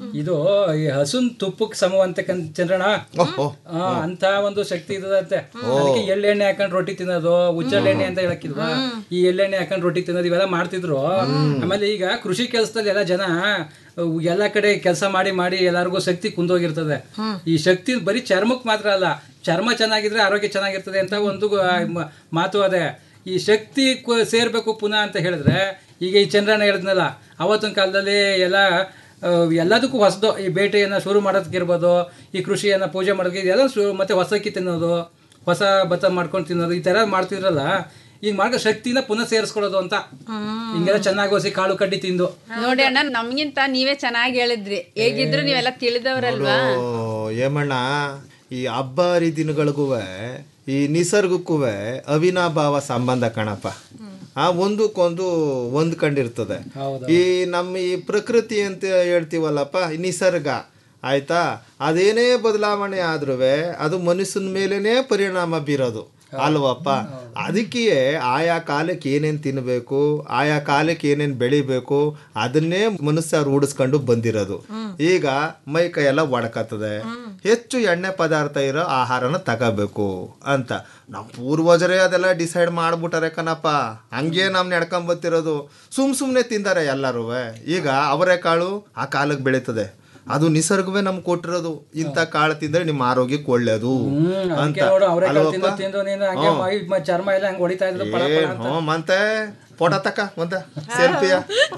ಇದು ಈ ಹಸುನ್ ತುಪ್ಪಕ್ಕೆ ಸಮವಂತೆ ಕನ್ ಚಂದ್ರಣ್ಣ ಆ, ಅಂತ ಒಂದು ಶಕ್ತಿ ಇದಂತೆ ಅದಕ್ಕೆ ಎಳ್ಳೆಣ್ಣೆ ಹಾಕೊಂಡ್ ರೊಟ್ಟಿ ತಿನ್ನೋದು ಉಚ್ಚಳೆಣ್ಣೆ ಅಂತ ಹೇಳಕ್ಕಿಲ್ವಾ ಈ ಎಳ್ಳೆಣ್ಣೆ ಹಾಕೊಂಡ್ ರೊಟ್ಟಿ ತಿನ್ನೋದು ಇವೆಲ್ಲ ಮಾಡ್ತಿದ್ರು ಆಮೇಲೆ ಈಗ ಕೃಷಿ ಕೆಲಸದಲ್ಲಿ ಎಲ್ಲ ಜನ ಅಹ್, ಎಲ್ಲ ಕಡೆ ಕೆಲಸ ಮಾಡಿ ಮಾಡಿ ಎಲ್ಲರಿಗೂ ಶಕ್ತಿ ಕುಂದೋಗಿರ್ತದೆ ಈ ಶಕ್ತಿ ಬರೀ ಚರ್ಮಕ್ಕೆ ಮಾತ್ರ ಅಲ್ಲ ಚರ್ಮ ಚೆನ್ನಾಗಿದ್ರೆ ಆರೋಗ್ಯ ಚೆನ್ನಾಗಿರ್ತದೆ ಅಂತ ಒಂದು ಆ, ಮ- ಮಾತು ಅದೇ ಈ ಶಕ್ತಿ ಕು- ಸೇರ್ಬೇಕು ಪುನಃ ಅಂತ ಹೇಳಿದ್ರೆ ಈಗ ಈ ಚಂದ್ರನ ಹೇಳಿದ್ನಲ್ಲ ಅವತ್ತಿನ ಕಾಲದಲ್ಲಿ ಎಲ್ಲ ಆ, ಎಲ್ಲದಕ್ಕೂ ಹೊಸದು ಈ ಬೇಟೆಯನ್ನು ಶುರು ಮಾಡೋದಕ್ಕಿರ್ಬೋದು ಈ ಕೃಷಿಯನ್ನು ಪೂಜೆ ಮಾಡೋದಕ್ಕೆ ಇದೆಲ್ಲ ಶು ಮತ್ತೆ ಹೊಸಕ್ಕಿ ತಿನ್ನೋದು ಹೊಸ ಭತ್ತ ಮಾಡ್ಕೊಂಡು ತಿನ್ನೋದು ಈ ಥರ ಮಾಡ್ತಿದ್ರಲ್ಲ ಈಗ ಮಾಡೋ ಶಕ್ತಿನ ಪುನಃ ಸೇರಿಸ್ಕೊಳ್ಳೋದು ಅಂತ ಹಿಂಗೆಲ್ಲ ಚೆನ್ನಾಗಿ ಹೊಸಿ ಕಾಳು ಕಡ್ಡಿ ತಿಂದು ನೋಡಿ ಅಣ್ಣ ನಮ್ಗಿಂತ ನೀವೇ ಚೆನ್ನಾಗಿ ಹೇಳಿದ್ರಿ ಹೇಗಿದ್ರು ನೀವೆಲ್ಲ ತಿಳಿದವ್ರಲ್ವಾ ನೋಡು, ಏಮಣ್ಣ ಈ ಹಬ್ಬ ಹರಿದಿನಗಳಿಗೂ ಈ ನಿಸರ್ಗಕ್ಕೂ ಅವಿನಾಭಾವ ಸಂಬಂಧ ಕಣಪ್ಪ ಆ ಒಂದಕ್ಕೊಂದು ಹೊಂದ್ಕೊಂಡಿರ್ತದೆ ಈ ನಮ್ಮ ಈ ಪ್ರಕೃತಿ ಅಂತ ಹೇಳ್ತೀವಲ್ಲಪ್ಪ ಈ ನಿಸರ್ಗ ಆಯ್ತಾ ಅದೇನೇ ಬದಲಾವಣೆ ಆದ್ರೂ ಅದು ಮನುಷ್ಯನ ಮೇಲೇನೆ ಪರಿಣಾಮ ಬೀರೋದು ಅಲ್ವಪ್ಪ ಅದಕ್ಕೆ ಆಯಾ ಕಾಲಕ್ಕೆ ಏನೇನು ತಿನ್ನಬೇಕು ಆಯಾ ಕಾಲಕ್ಕೆ ಏನೇನು ಬೆಳಿಬೇಕು ಅದನ್ನೇ ಮನುಷ್ಯ ರೂಢಿಸ್ಕೊಂಡು ಬಂದಿರೋದು ಈಗ ಮೈ ಕೈ ಎಲ್ಲ ಒಡಕತ್ತದೆ ಹೆಚ್ಚು ಎಣ್ಣೆ ಪದಾರ್ಥ ಇರೋ ಆಹಾರನ ತಗೋಬೇಕು ಅಂತ ನಮ್ಮ ಪೂರ್ವಜರೇ ಅದೆಲ್ಲ ಡಿಸೈಡ್ ಮಾಡ್ಬಿಟ್ಟಾರೆ ಕಣಪ್ಪ ಹಂಗೆ ನಾವು ನಡ್ಕೊಂಬತ್ತಿರೋದು ಸುಮ್ ಸುಮ್ಮನೆ ತಿಂದಾರೆ ಎಲ್ಲರೂ ಈಗ ಅವರೆಕಾಳು ಆ ಕಾಲಕ್ಕೆ ಬೆಳೀತದೆ ಅದು ನಿಸರ್ಗವೇ ನಮ್ಗೆ ಕೊಟ್ಟಿರೋದು ಇಂಥ ಕಾಳು ತಿಂದ್ರೆ ನಿಮ್ಮ ಆರೋಗ್ಯಕ್ಕೆ ಒಳ್ಳೇದು ಅಂತ ಅದಕ್ಕೆ ನೋಡು ಅವರೇ ಅಲ್ವಪ್ಪ? ತಿಂದು ತಿಂದು ನೀನು ಹಂಗೆ ಹ್ಮ್. ಮೈ ಮ- ಚರ್ಮ ಎಲ್ಲ ಹಂಗೆ ಹೊಡಿತಾ ಇದ್ರು ಪಳ ಪಳ ಏನ್ ಅಂತ. ಹ್ಞೂ ಮತ್ತೆ ಫೋಟೋ ತಕ ಒಂದ ಸೆಲ್ಫಿಯ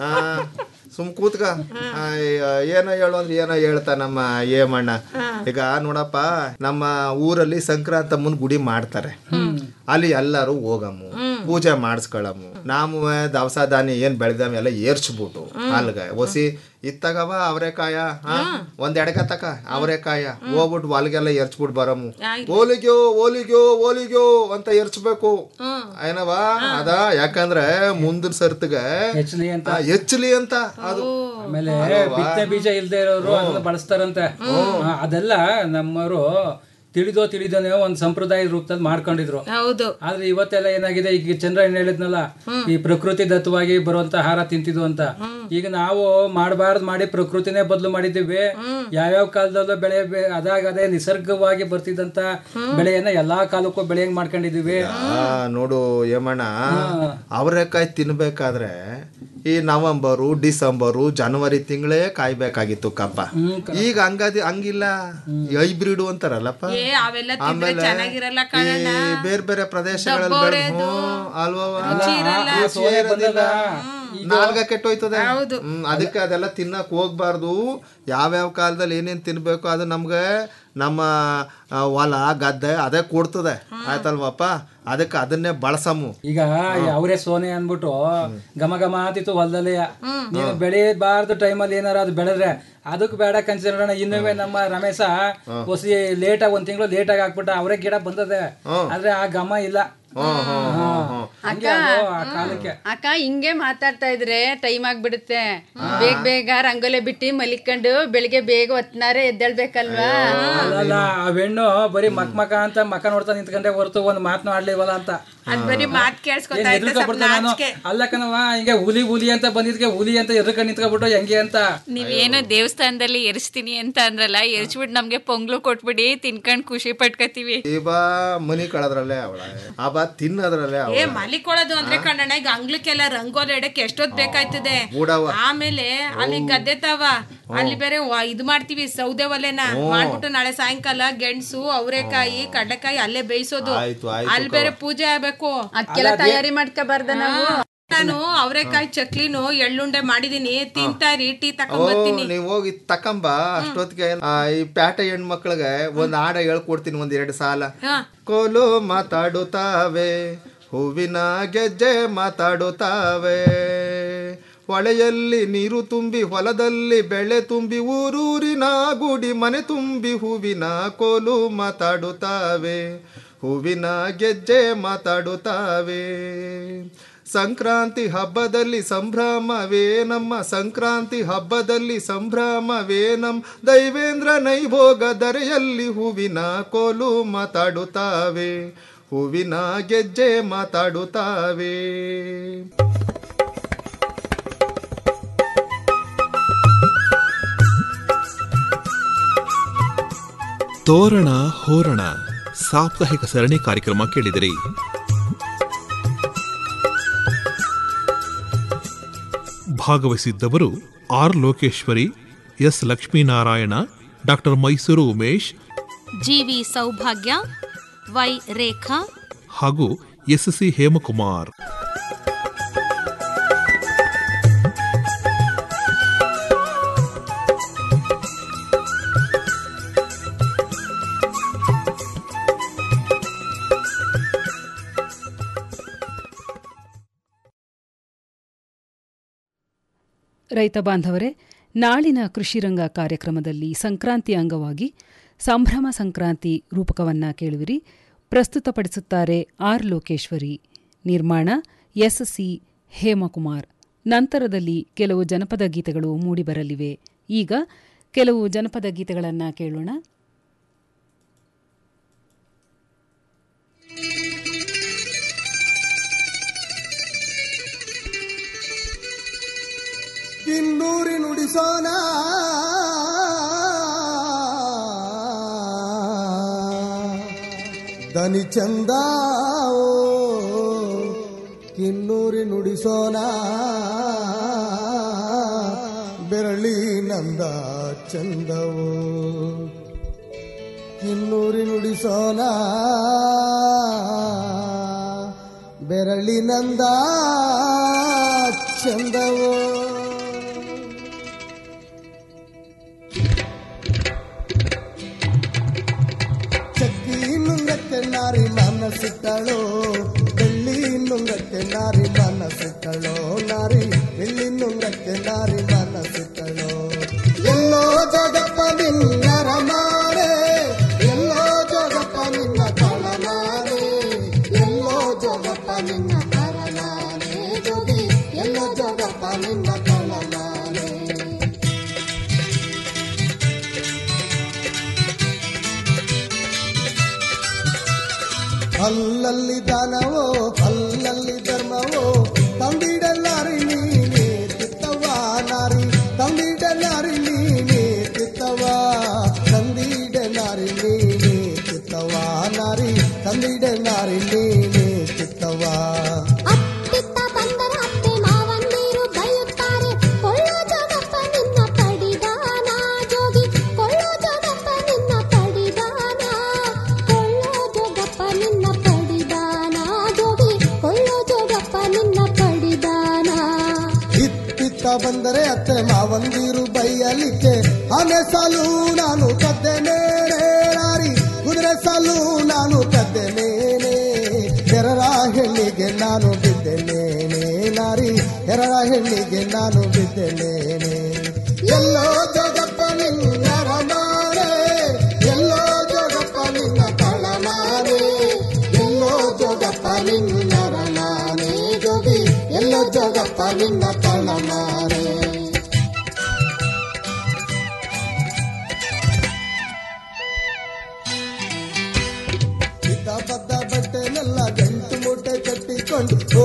ಸುಮ್ ಕೂತ್ಕ ಆ, ಏನೋ ಹೇಳು ಅಂದ್ರೆ ಏನೋ ಹೇಳ್ತಾ ನಮ್ಮ ಏಮಣ್ಣ ಈಗ ನೋಡಪ್ಪ ನಮ್ಮ ಊರಲ್ಲಿ ಸಂಕ್ರಾಂತ ಮುಂದ್ ಗುಡಿ ಮಾಡ್ತಾರೆ ಅಲ್ಲಿ ಎಲ್ಲರೂ ಹೋಗಮ್ಮು ಪೂಜೆ ಮಾಡಿಸ್ಕೊಳಮ್ಮು ನಾವು ದವಸ ಧಾನ್ಯ ಏನ್ ಬೆಳೆದವ ಎಲ್ಲ ಏರ್ಸ್ಬಿಟ್ಟು ಅಲ್ಗ ಒಸಿ ಇತ್ತಗವ ಅವರೆಕಾಯ ಒಂದ್ ಎಡಗ ತಕ ಅವರೆಕಾಯ ಹೋಗ್ಬಿಟ್ಟು ಹೊಲ್ಗೆಲ್ಲ ಎರ್ಚ್ಬಿಟ್ಟು ಬರಮ್ಮು ಓಲಿಗ್ಯೋ ಓಲಿಗ್ಯೋ ಓಲಿಗ್ಯೋ ಅಂತ ಎರ್ಚ್ಬೇಕು ಏನವ ಅದ ಯಾಕಂದ್ರೆ ಮುಂದಿನ ಸರ್ತಿಗೆ ಹೆಚ್ಚಲಿ ಅಂತ ಆ, ಹೆಚ್ಚಲಿ ಅಂತ ಅದು ಆಮೇಲೆ ಅಲ್ವಾ? ಬಿತ್ತನೆ ಬೀಜ ಇಲ್ದೇ ಇರೋರು ಅದನ್ನ ಬಳಸ್ತಾರಂತೆ ಆ, ಅದೆಲ್ಲ ನಮ್ಮವರು ತಿಳಿದೋ ತಿಳಿದೋನೇ ಒಂದ್ ಸಂಪ್ರದಾಯದ ರೂಪದಲ್ಲಿ ಮಾಡ್ಕೊಂಡಿದ್ರು ಹೌದು ಆದ್ರೆ ಇವತ್ತೆಲ್ಲ ಏನಾಗಿದೆ ಈಗ ಚಂದ್ರ ಏನ್ ಹೇಳಿದ್ನಲ್ಲ ಈ ಪ್ರಕೃತಿ ದತ್ತವಾಗಿ ಬರುವಂತ ಆಹಾರ ತಿಂತಿದ್ವು ಅಂತ ಈಗ ನಾವು ಮಾಡಬಾರ್ದು ಮಾಡಿ ಪ್ರಕೃತಿನೇ ಬದಲು ಮಾಡಿದ್ದೀವಿ ಯಾವ್ಯಾವ ಕಾಲದಲ್ಲೂ ಬೆಳೆ ಬೆ- ಅದಾಗ ಅದೇ ನಿಸರ್ಗವಾಗಿ ಬರ್ತಿದ್ದಂತ ಬೆಳೆಯನ್ನ ಎಲ್ಲಾ ಕಾಲಕ್ಕೂ ಬೆಳೆಯಂಗ್ ಮಾಡ್ಕೊಂಡಿದೀವಿ ಆ, ನೋಡು ಏಮಣ್ಣ ಅವರೆಕಾಯಿ ತಿನ್ಬೇಕಾದ್ರೆ ಈ ನವೆಂಬರು ಡಿಸೆಂಬರು ಜನವರಿ ತಿಂಗಳೇ ಕಾಯ್ಬೇಕಾಗಿತ್ತು ಕಪ್ಪ ಈಗ ಹಂಗದಿ ಹಂಗಿಲ್ಲ ಹೈಬ್ರಿಡ್ ಅಂತಾರಲ್ಲಪ್ಪ ಏ ಅವೆಲ್ಲ ತಿಂದ್ರೆ ಆಮೇಲೆ ಚೆನ್ನಾಗಿರಲ್ಲ ಈ ಕಣಣ್ಣ ಬೇರೆ ಬೇರೆ ಪ್ರದೇಶಗಳಲ್ಲಿ ದಬ್ಬೊರೆ ಬೆಳೆ- ಅದು. ಹ್ಞೂ, ಅಲ್ವಾ ರುಚಿ ಇರಲ್ಲ. ರುಚಿ ಇರೋದಿಲ್ಲ. ನಾಲ್ಗ ಕೆಟ್ಟೋಯ್ತದೆ ಹ್ಮ್, ಅದಕ್ಕೆ ಅದೆಲ್ಲ ತಿನ್ನಕ್ ಹೋಗ್ಬಾರ್ದು ಯಾವ್ಯಾವ ಕಾಲದಲ್ಲಿ ಏನೇನ್ ತಿನ್ಬೇಕು ಅದು ನಮ್ಗೆ ನಮ್ಮ ಆ, ಹೊಲ ಗದ್ದೆ ಅದೇ ಕೊಡ್ತದೆ ಆಯ್ತಲ್ವಪ್ಪ ಅದಕ್ಕೆ ಅದನ್ನೇ ಬಳಸಮ್ಮು ಈಗ ಅವರೇ ಸೋನೆ ಅನ್ಬಿಟ್ಟು ಘಮ ಘಮ ಆತಿತ್ತು ಹೊಲದಲ್ಲಿ ನೀನು ಬೆಳೆಯಬಾರ್ದು ಟೈಮಲ್ಲಿ ಏನಾರ ಅದು ಬೆಳೆದ್ರೆ ಅದಕ್ಕೆ ಬೇಡ ಕನ್ಸಿಡೋಣ ಇನ್ನೊಮ್ಮೆ ನಮ್ಮ ರಮೇಶ ಹೊಸಿ ಲೇಟ್ ಆಗಿ ಒಂದ್ ತಿಂಗಳು ಲೇಟ್ ಆಗಿ ಹಾಕ್ಬಿಟ್ಟ ಅವರೇ ಗಿಡ ಬಂದದೆ ಆದ್ರೆ ಆ ಘಮ ಇಲ್ಲ ಹಂಗೆ ಅದು ಆ ಕಾಲಕ್ಕೆ ಅಕ್ಕ ಹಿಂಗೆ ಮಾತಾಡ್ತಾ ಇದ್ರೆ ಟೈಮ್ ಆಗ್ಬಿಡುತ್ತೆ ಬೇಗ ಬೇಗ ರಂಗೋಲೆ ಬಿಟ್ಟು ಮಲಿಕೊಂಡು ಬೆಳಿಗ್ಗೆ ಬೇಗ ಹೊತ್ನಾರೆ ಎದ್ದೇಳ್ಬೇಕಲ್ವಾ ಅಲ್ಲಲ್ಲ ಆ ಹೆಣ್ಣು ಬರೀ ಮಕ್ ಮಕ ಅಂತ ಮಕ ನೋಡ್ತಾ ನಿಂತ್ಕೊಂಡೆ ಹೊರತು ಒಂದ್ ಮಾತನ್ನು ಆಡ್ಲಿವಲ್ಲ ಅಂತ ಅದ್ ಬರೀ ಮಾತ್ ಏನ್ ಕೇಳಿಸ್ಕೊತಾ ಇದ್ದೆ ಸ್ವಲ್ಪ ಎದ್ರುಕೊಂಡ್ಬಿಡ್ತೆ ನಾನು ನಾಚಿಕೆ ಅಲ್ಲ ಕಣವ ಹಿಂಗೆ ಹುಲಿ ಹುಲಿ ಅಂತ ಬಂದಿದ್ಕೆ ಹುಲಿ ಅಂತ ಎದ್ರಕೊಂಡು ನಿಂತ್ಕೊಂಡ್ಬಿಟ್ಟು ಹೆಂಗೆ ಅಂತ ನೀವೇನೋ ದೇವಸ್ಥಾನದಲ್ಲಿ ಎರಿಸ್ತೀನಿ ಅಂತ ಅಂದ್ರಲ್ಲ ಎರಿಸ್ಬಿಟ್ಟು ನಮ್ಗೆ ಪೊಂಗ್ಲು ಕೊಟ್ಬಿಡಿ ತಿನ್ಕೊಂಡ್ ಖುಷಿ ಪಟ್ಕೋತೀವಿ ಈ ಬಾ ಮನಿ ಕಳದ್ರಲ್ಲೇ ಅವಳ ಆ ಬಾ ತಿನ್ನೋದ್ರಲ್ಲೇ ಏ ಅವಳ ಮಲಿಕೊಳ್ಳೋದು ಅಂದ್ರೆ ಕಣ್ಣಣ್ಣ ಈಗ ಅಂಗ್ಲಕ್ಕೆಲ್ಲ ರಂಗೋಲಿ ಇಡಕ್ಕೆ ಎಷ್ಟೊತ್ ಬೇಕಾಯ್ತದೆ ಬೂಡವ್ವ. ಆಮೇಲೆ ಅಲ್ಲಿ ಗದ್ದೆ ತಾವ ಅಲ್ಲಿ ಬೇರೆ ವ- ಇದ್ ಮಾಡ್ತೀವಿ ಸೌದೆ ಒಲೆನ ಮಾಡ್ಬಿಟ್ಟು ನಾಳೆ ಸಾಯಂಕಾಲ ಗೆಣಸು ಅವರೆಕಾಯಿ ಕಡಲೆಕಾಯಿ ಅಲ್ಲೇ ಬೇಯಿಸೋದು ಆಯ್ತು, ಆಯ್ತು ಅಲ್ಲಿ ಬೇರೆ ಪೂಜೆ ಆಗ್ಬೇಕು ಅದಕ್ಕೆಲ್ಲ ತಯಾರಿ ಮಾಡ್ಕೋಬಾರ್ದ ನಾವು ನಾನು ಅವರೆಕಾಯಿ ಚಕ್ಲಿನು ಎಳ್ಳುಂಡೆ ಮಾಡಿದೀನಿ ತಿಂತಾರಿ ಟೀ ಓ ತಕೊಂಬರ್ತೀನಿ ನೀವ್ ಹೋಗಿ ತಕಂಬ ಅಷ್ಟೊತ್ತಿಗೆ ಆ, ಈ ಪ್ಯಾಟೆ ಹೆಣ್ಮಕ್ಳಿಗೆ ಒಂದ್ ಹಾಡ ಹೇಳ್ಕೊಡ್ತೀನಿ ಒಂದ್ ಎರಡು ಸಾಲ ಹಾ. ಕೋಲು ಮಾತಾಡುತ್ತಾವೆ ಹೂವಿನ ಗೆಜ್ಜೆ ಮಾತಾಡುತ್ತಾವೆ ಹೊಳೆಯಲ್ಲಿ ನೀರು ತುಂಬಿ ಹೊಲದಲ್ಲಿ ಬೆಳೆ ತುಂಬಿ ಊರೂರಿನ ಗುಡಿ ಮನೆ ತುಂಬಿ ಹೂವಿನ ಕೋಲು ಮಾತಾಡುತ್ತಾವೆ ಹೂವಿನ ಗೆಜ್ಜೆ ಮಾತಾಡುತ್ತಾವೆ ಸಂಕ್ರಾಂತಿ ಹಬ್ಬದಲ್ಲಿ ಸಂಭ್ರಮವೇ ನಮ್ಮ ಸಂಕ್ರಾಂತಿ ಹಬ್ಬದಲ್ಲಿ ಸಂಭ್ರಮವೇ ನಮ್ ದೈವೇಂದ್ರ ನೈಭೋಗ ದರೆಯಲ್ಲಿ ಹೂವಿನ ಕೋಲು ಮಾತಾಡುತ್ತಾವೆ ಹೂವಿನ ಗೆಜ್ಜೆ ಮಾತಾಡುತ್ತಾವೆ ತೋರಣ ಹೋರಣ ಸಾಪ್ತಾಹಿಕ ಸರಣಿ ಕಾರ್ಯಕ್ರಮ ಕೇಳಿದಿರಿ ಭಾಗವಹಿಸಿದ್ದವರು R Lokeshwari S Lakshminarayana doctor Mysuru Umesh GV Saubhagya Y Rekha ಹಾಗೂ ಎಸ್ಸಿ ಹೇಮಕುಮಾರ್ ರೈತ ಬಾಂಧವರೇ ನಾಳಿನ ಕೃಷಿರಂಗ ಕಾರ್ಯಕ್ರಮದಲ್ಲಿ ಸಂಕ್ರಾಂತಿ ಅಂಗವಾಗಿ ಸಂಭ್ರಮ ಸಂಕ್ರಾಂತಿ ರೂಪಕವನ್ನ ಕೇಳುವಿರಿ ಪ್ರಸ್ತುತಪಡಿಸುತ್ತಾರೆ ಆರ್ ಲೋಕೇಶ್ವರಿ ನಿರ್ಮಾಣ ಎಸ್ಸಿ ಹೇಮಕುಮಾರ್ ನಂತರದಲ್ಲಿ ಕೆಲವು ಜನಪದ ಗೀತೆಗಳು ಮೂಡಿಬರಲಿವೆ ಈಗ ಕೆಲವು ಜನಪದ ಗೀತೆಗಳನ್ನು ಕೇಳೋಣ ಕಿನ್ನೂರಿ ನುಡಿಸೋಣ ದನಿ ಚಂದ ಕಿನ್ನೂರಿ ನುಡಿಸೋಣ ಬೆರಳಿ ನಂದ ಚಂದವು ಕಿನ್ನೂರಿ ನುಡಿಸೋಣ ಬೆರಳಿ ನಂದ ಚಂದವು ಚಕ್ಕಿ ನುಂಗಕ್ಕೆ ನಾರಿ ಮನಸ್ಸಿಟ್ಟಳೋ ಬೆಳ್ಳಿ ನುಂಗಕ್ಕೆ ನಾರಿ ಮನಸ್ಸಿಟ್ಟಳೋ ನಾರಿ ಬೆಳ್ಳಿ ನುಂಗಕ್ಕೆ ನಾರಿ ಮನಸ್ಸಿಟ್ಟಳೋ ಎಲ್ಲೋ ಜಗಪ್ಪ ನಿನ್ನರ ಮಾರೆ ಎಲ್ಲೋ ಜಗಪ್ಪ ನಿನ್ನ ತಳಮಾರೆ ಎಲ್ಲೋ ಜಗಪ್ಪ ನಿನ್ನ ತಳಮಾರೆ ಜೋಗಿ ಎಲ್ಲೋ ಜಗಪ್ಪ ನಿನ್ನ ತಳಮಾರೆ ಅಲ್ಲಲ್ಲಿ ದಾನವೋ ಅಲ್ಲಲ್ಲಿ ಧರ್ಮವೋ ತಂಬಿಡಲಾರಿ ನೀನೇ ತಿತ್ತವ ನಾರಿ ತಂಬಿಡಲಾರಿ ನೀನೇ ತಿತ್ತವ ತಂದಿಡ ನಾರಿ ನೀನೇ ತಿತ್ತವ ನಾರಿ ತಂದಿಡ ನಾರಿ ನೀನೇ ತಿತ್ತವ ಅತ್ತಿತ್ತ ಬಂದರ ಅತ್ತೆ ಮಾವಂದಿರು ಬೈಯುತ್ತಾರೆ ಕೊಳ್ಳೋ ಜೋಗಪ್ಪ ನಿನ್ನ ಪಡಿದಾನ ಜೋಗಿ ಕೊಳ್ಳೋ ಜೋಗಪ್ಪ ನಿನ್ನ ಪಡಿದಾನ ಕೊಳ್ಳೋ ಜೋಗಪ್ಪ ನಿನ್ನ ಪಡಿದಾನ ಜೋಗಿ ಕೊಳ್ಳೋ ಜೋಗಪ್ಪ ನಿನ್ನ ಪಡಿದಾನ ಇತ್ತಿತ್ತ ಬಂದರೆ ಅತ್ತೆ ಮಾವಂದಿರು ಬೈಯಲಿಕ್ಕೆ ಆನೆ ಸಾಲು ನಾನು ಕದ್ದೆನೇ ನಾರಿ ಕುದುರೆ ಸಾಲು ನಾನು ಕದ್ದೆನೇನೆ ಎರರ ಹೆಣ್ಣಿಗೆ ನಾನು ಬಿದ್ದೆನೇನೆ ನಾರಿ ಎರರ ಹೆಣ್ಣಿಗೆ ನಾನು ಬಿದ್ದೆನೇನೆ ಎಲ್ಲೋ ಜಗಪ್ಪ ನಿನ್ನ ರಮಾನೆ ಎಲ್ಲೋ ಜಗಪ್ಪ ನಿನ್ನ ತಳಮಾನೆ ಎಲ್ಲೋ ಜಗಪ್ಪ ನಿನ್ನ ರಮಾನೆ ಜೋಗಿ ಎಲ್ಲೋ ಜಗಪ್ಪ ನಿನ್ನ ತಳಮಾನೆ ಇದ್ದ ಬದ್ದ ಬಟ್ಟೆನೆಲ್ಲ ಗಂಟು ಮೂಟೆ ಕಟ್ಟಿಕೊಂಡು ಓ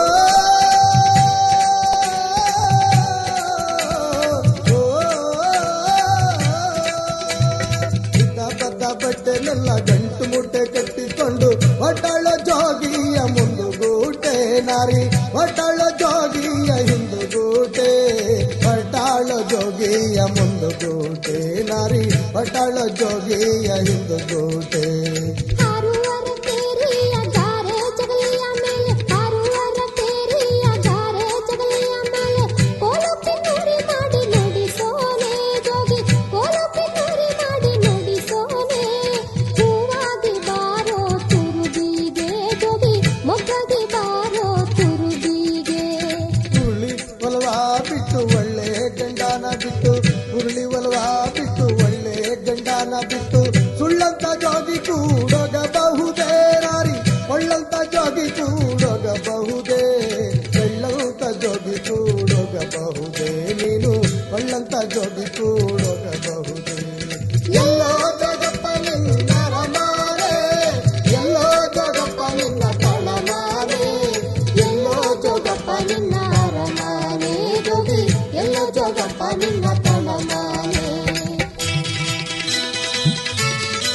ಇದ್ದ ಬದ್ದ ಬಟ್ಟೆನೆಲ್ಲ ಗಂಟು ಮೂಟೆ ಕಟ್ಟಿಕೊಂಡು ಒಟ್ಟಾಳ ಜೋಗಿಯ ಮುಂದುಗೂಟೆ ನಾರಿ ಒಟ್ಟಾಳ ಜೋಗಿಯ ಹಿಂದುಗೂಟೆ ಒಟ್ಟಾಳ ಜೋಗಿಯ ಮುಂದುಗೂಟೆ ನಾರಿ ಒಟ್ಟಾಳ ಜೋಗಿಯ ಹಿಂದುಗೂಟೆ ಹಾರುವರ ಕೇರಿಯ ಜಾರೆ ಜಗಲಿಯ ಮೇಲೆ ಹಾರುವರ ಕೇರಿಯ ಜಾರೆ ಜಗಲಿಯ ಮೇಲೆ ಕೋಲುಪಿ ನುಡಿ ಮಾಡಿ ನುಡಿಸೋನೆ ಜೋಗಿ ಕೋಲುಪಿ ನುಡಿ ಮಾಡಿ ನುಡಿಸೋನೆ ಹೂವಾಗಿ ಬಾರೋ ತುರುಬಿಗೆ ಜೋಗಿ ಮೊಗ್ಗಗೆ ಬಾರೋ ತುರುಬಿಗೆ ಉರುಳಿ ಒಲವಾ ಬಿಟ್ಟು ಒಳ್ಳೆ ಗಂಡನ ಬಿಟ್ಟು ಉರುಳಿ ಒಲವಾ ಬಿಟ್ಟು ಒಳ್ಳೆ ಗಂಡನ ಬಿಟ್ಟು ಸುಳ್ಳಂತ ಜೋಗಿ ಕೂಡೋಗಬಹುದೇ ನಾರಿ ಒಳ್ಳಂತ ಜೋಗಿ ಕೂಡೋಗಬಹುದೇ ಬೆಳ್ಳಂತ ಜೋಗಿ ಕೂಡೋಗಬಹುದೇ ನೀನು ಒಳ್ಳಂತ ಜೋಗಿ ಕೂಡೋಗಬಹುದೇ ಎಲ್ಲೋ ಜಗಪ್ಪ ನಿನ್ನ ರಮಾರೆ ಎಲ್ಲೋ ಜಗಪ್ಪ ನಿನ್ನ ತಳಮಾರೆ ಎಲ್ಲೋ ಜೋಗಪ್ಪ ನಿನ್ನ ಅರಮಾನೆ ಜೋಗಿ ಎಲ್ಲೋ ಜೋಗಪ್ಪ ನಿನ್ನ ತಳಮಾನೆ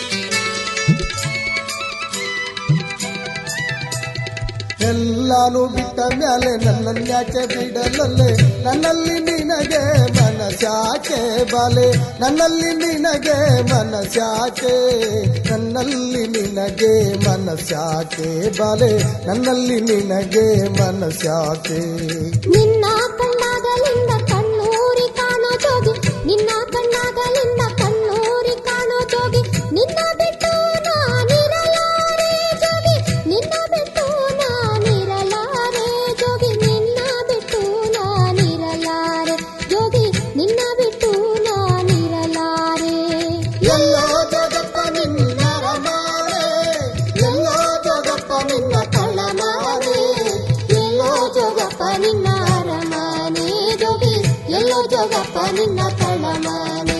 ಎಲ್ಲಾನು ಬಿಟ್ಟ ಮ್ಯಾಲೆ ನನ್ನನ್ಯಾಕೆ ಬಿಡಲಲ್ಲೇ ನನ್ನಲ್ಲಿ ನಿನಗೆ ಮನಸ್ಯಾಕೆ ಬಾಲೆ ನನ್ನಲ್ಲಿ ನಿನಗೆ ಮನಸ್ಯಾಕೆ ನನ್ನಲ್ಲಿ ನಿನಗೆ ಮನಸ್ಯಾಕೆ ಬಾಲೆ ನನ್ನಲ್ಲಿ ನಿನಗೆ ಮನಸ್ಯಾಕೆ ನಿನ್ನ ಕಣ್ಣಾಗಲಿಂದ ಕಣ್ಣೂರಿ ಕಾಣೋ ಜೋಗಿ ನಿನ್ನ ಕಣ್ಣಾಗಲಿಂದ ಕಣ್ಣೂರಿ ಕಾಣೋ ಜೋಗಿ ನಿನ್ನ ಬಿಟ್ಟು ನಾನಿರಲಾರೆ ಜೋಗಿ ನಿನ್ನ ಬಿಟ್ಟು ನಾನಿರಲಾರೆ ಜೋಗಿ ನಿನ್ನ ಬಿಟ್ಟು ನಾನಿರಲಾರೆ ಜೋಗಿ ನಿನ್ನ ಬಿಟ್ಟು ನಾನಿರಲಾರೆ ಎಲ್ಲೋ ಜಗಪ್ಪ ನಿನ್ನ ರಮಾರೆ ಎಲ್ಲೋ ಜಗಪ್ಪ ನಿನ್ನ ಕಳ್ಳಮಾರೆ ಎಲ್ಲೋ ಜೋಗಪ್ಪ ನಿನ್ನ ಅರಮನೆ ಜೋಗಿ ಎಲ್ಲೋ ಜೋಗಪ್ಪ ನಿನ್ನ ಕಳ್ಳಮಾನೆ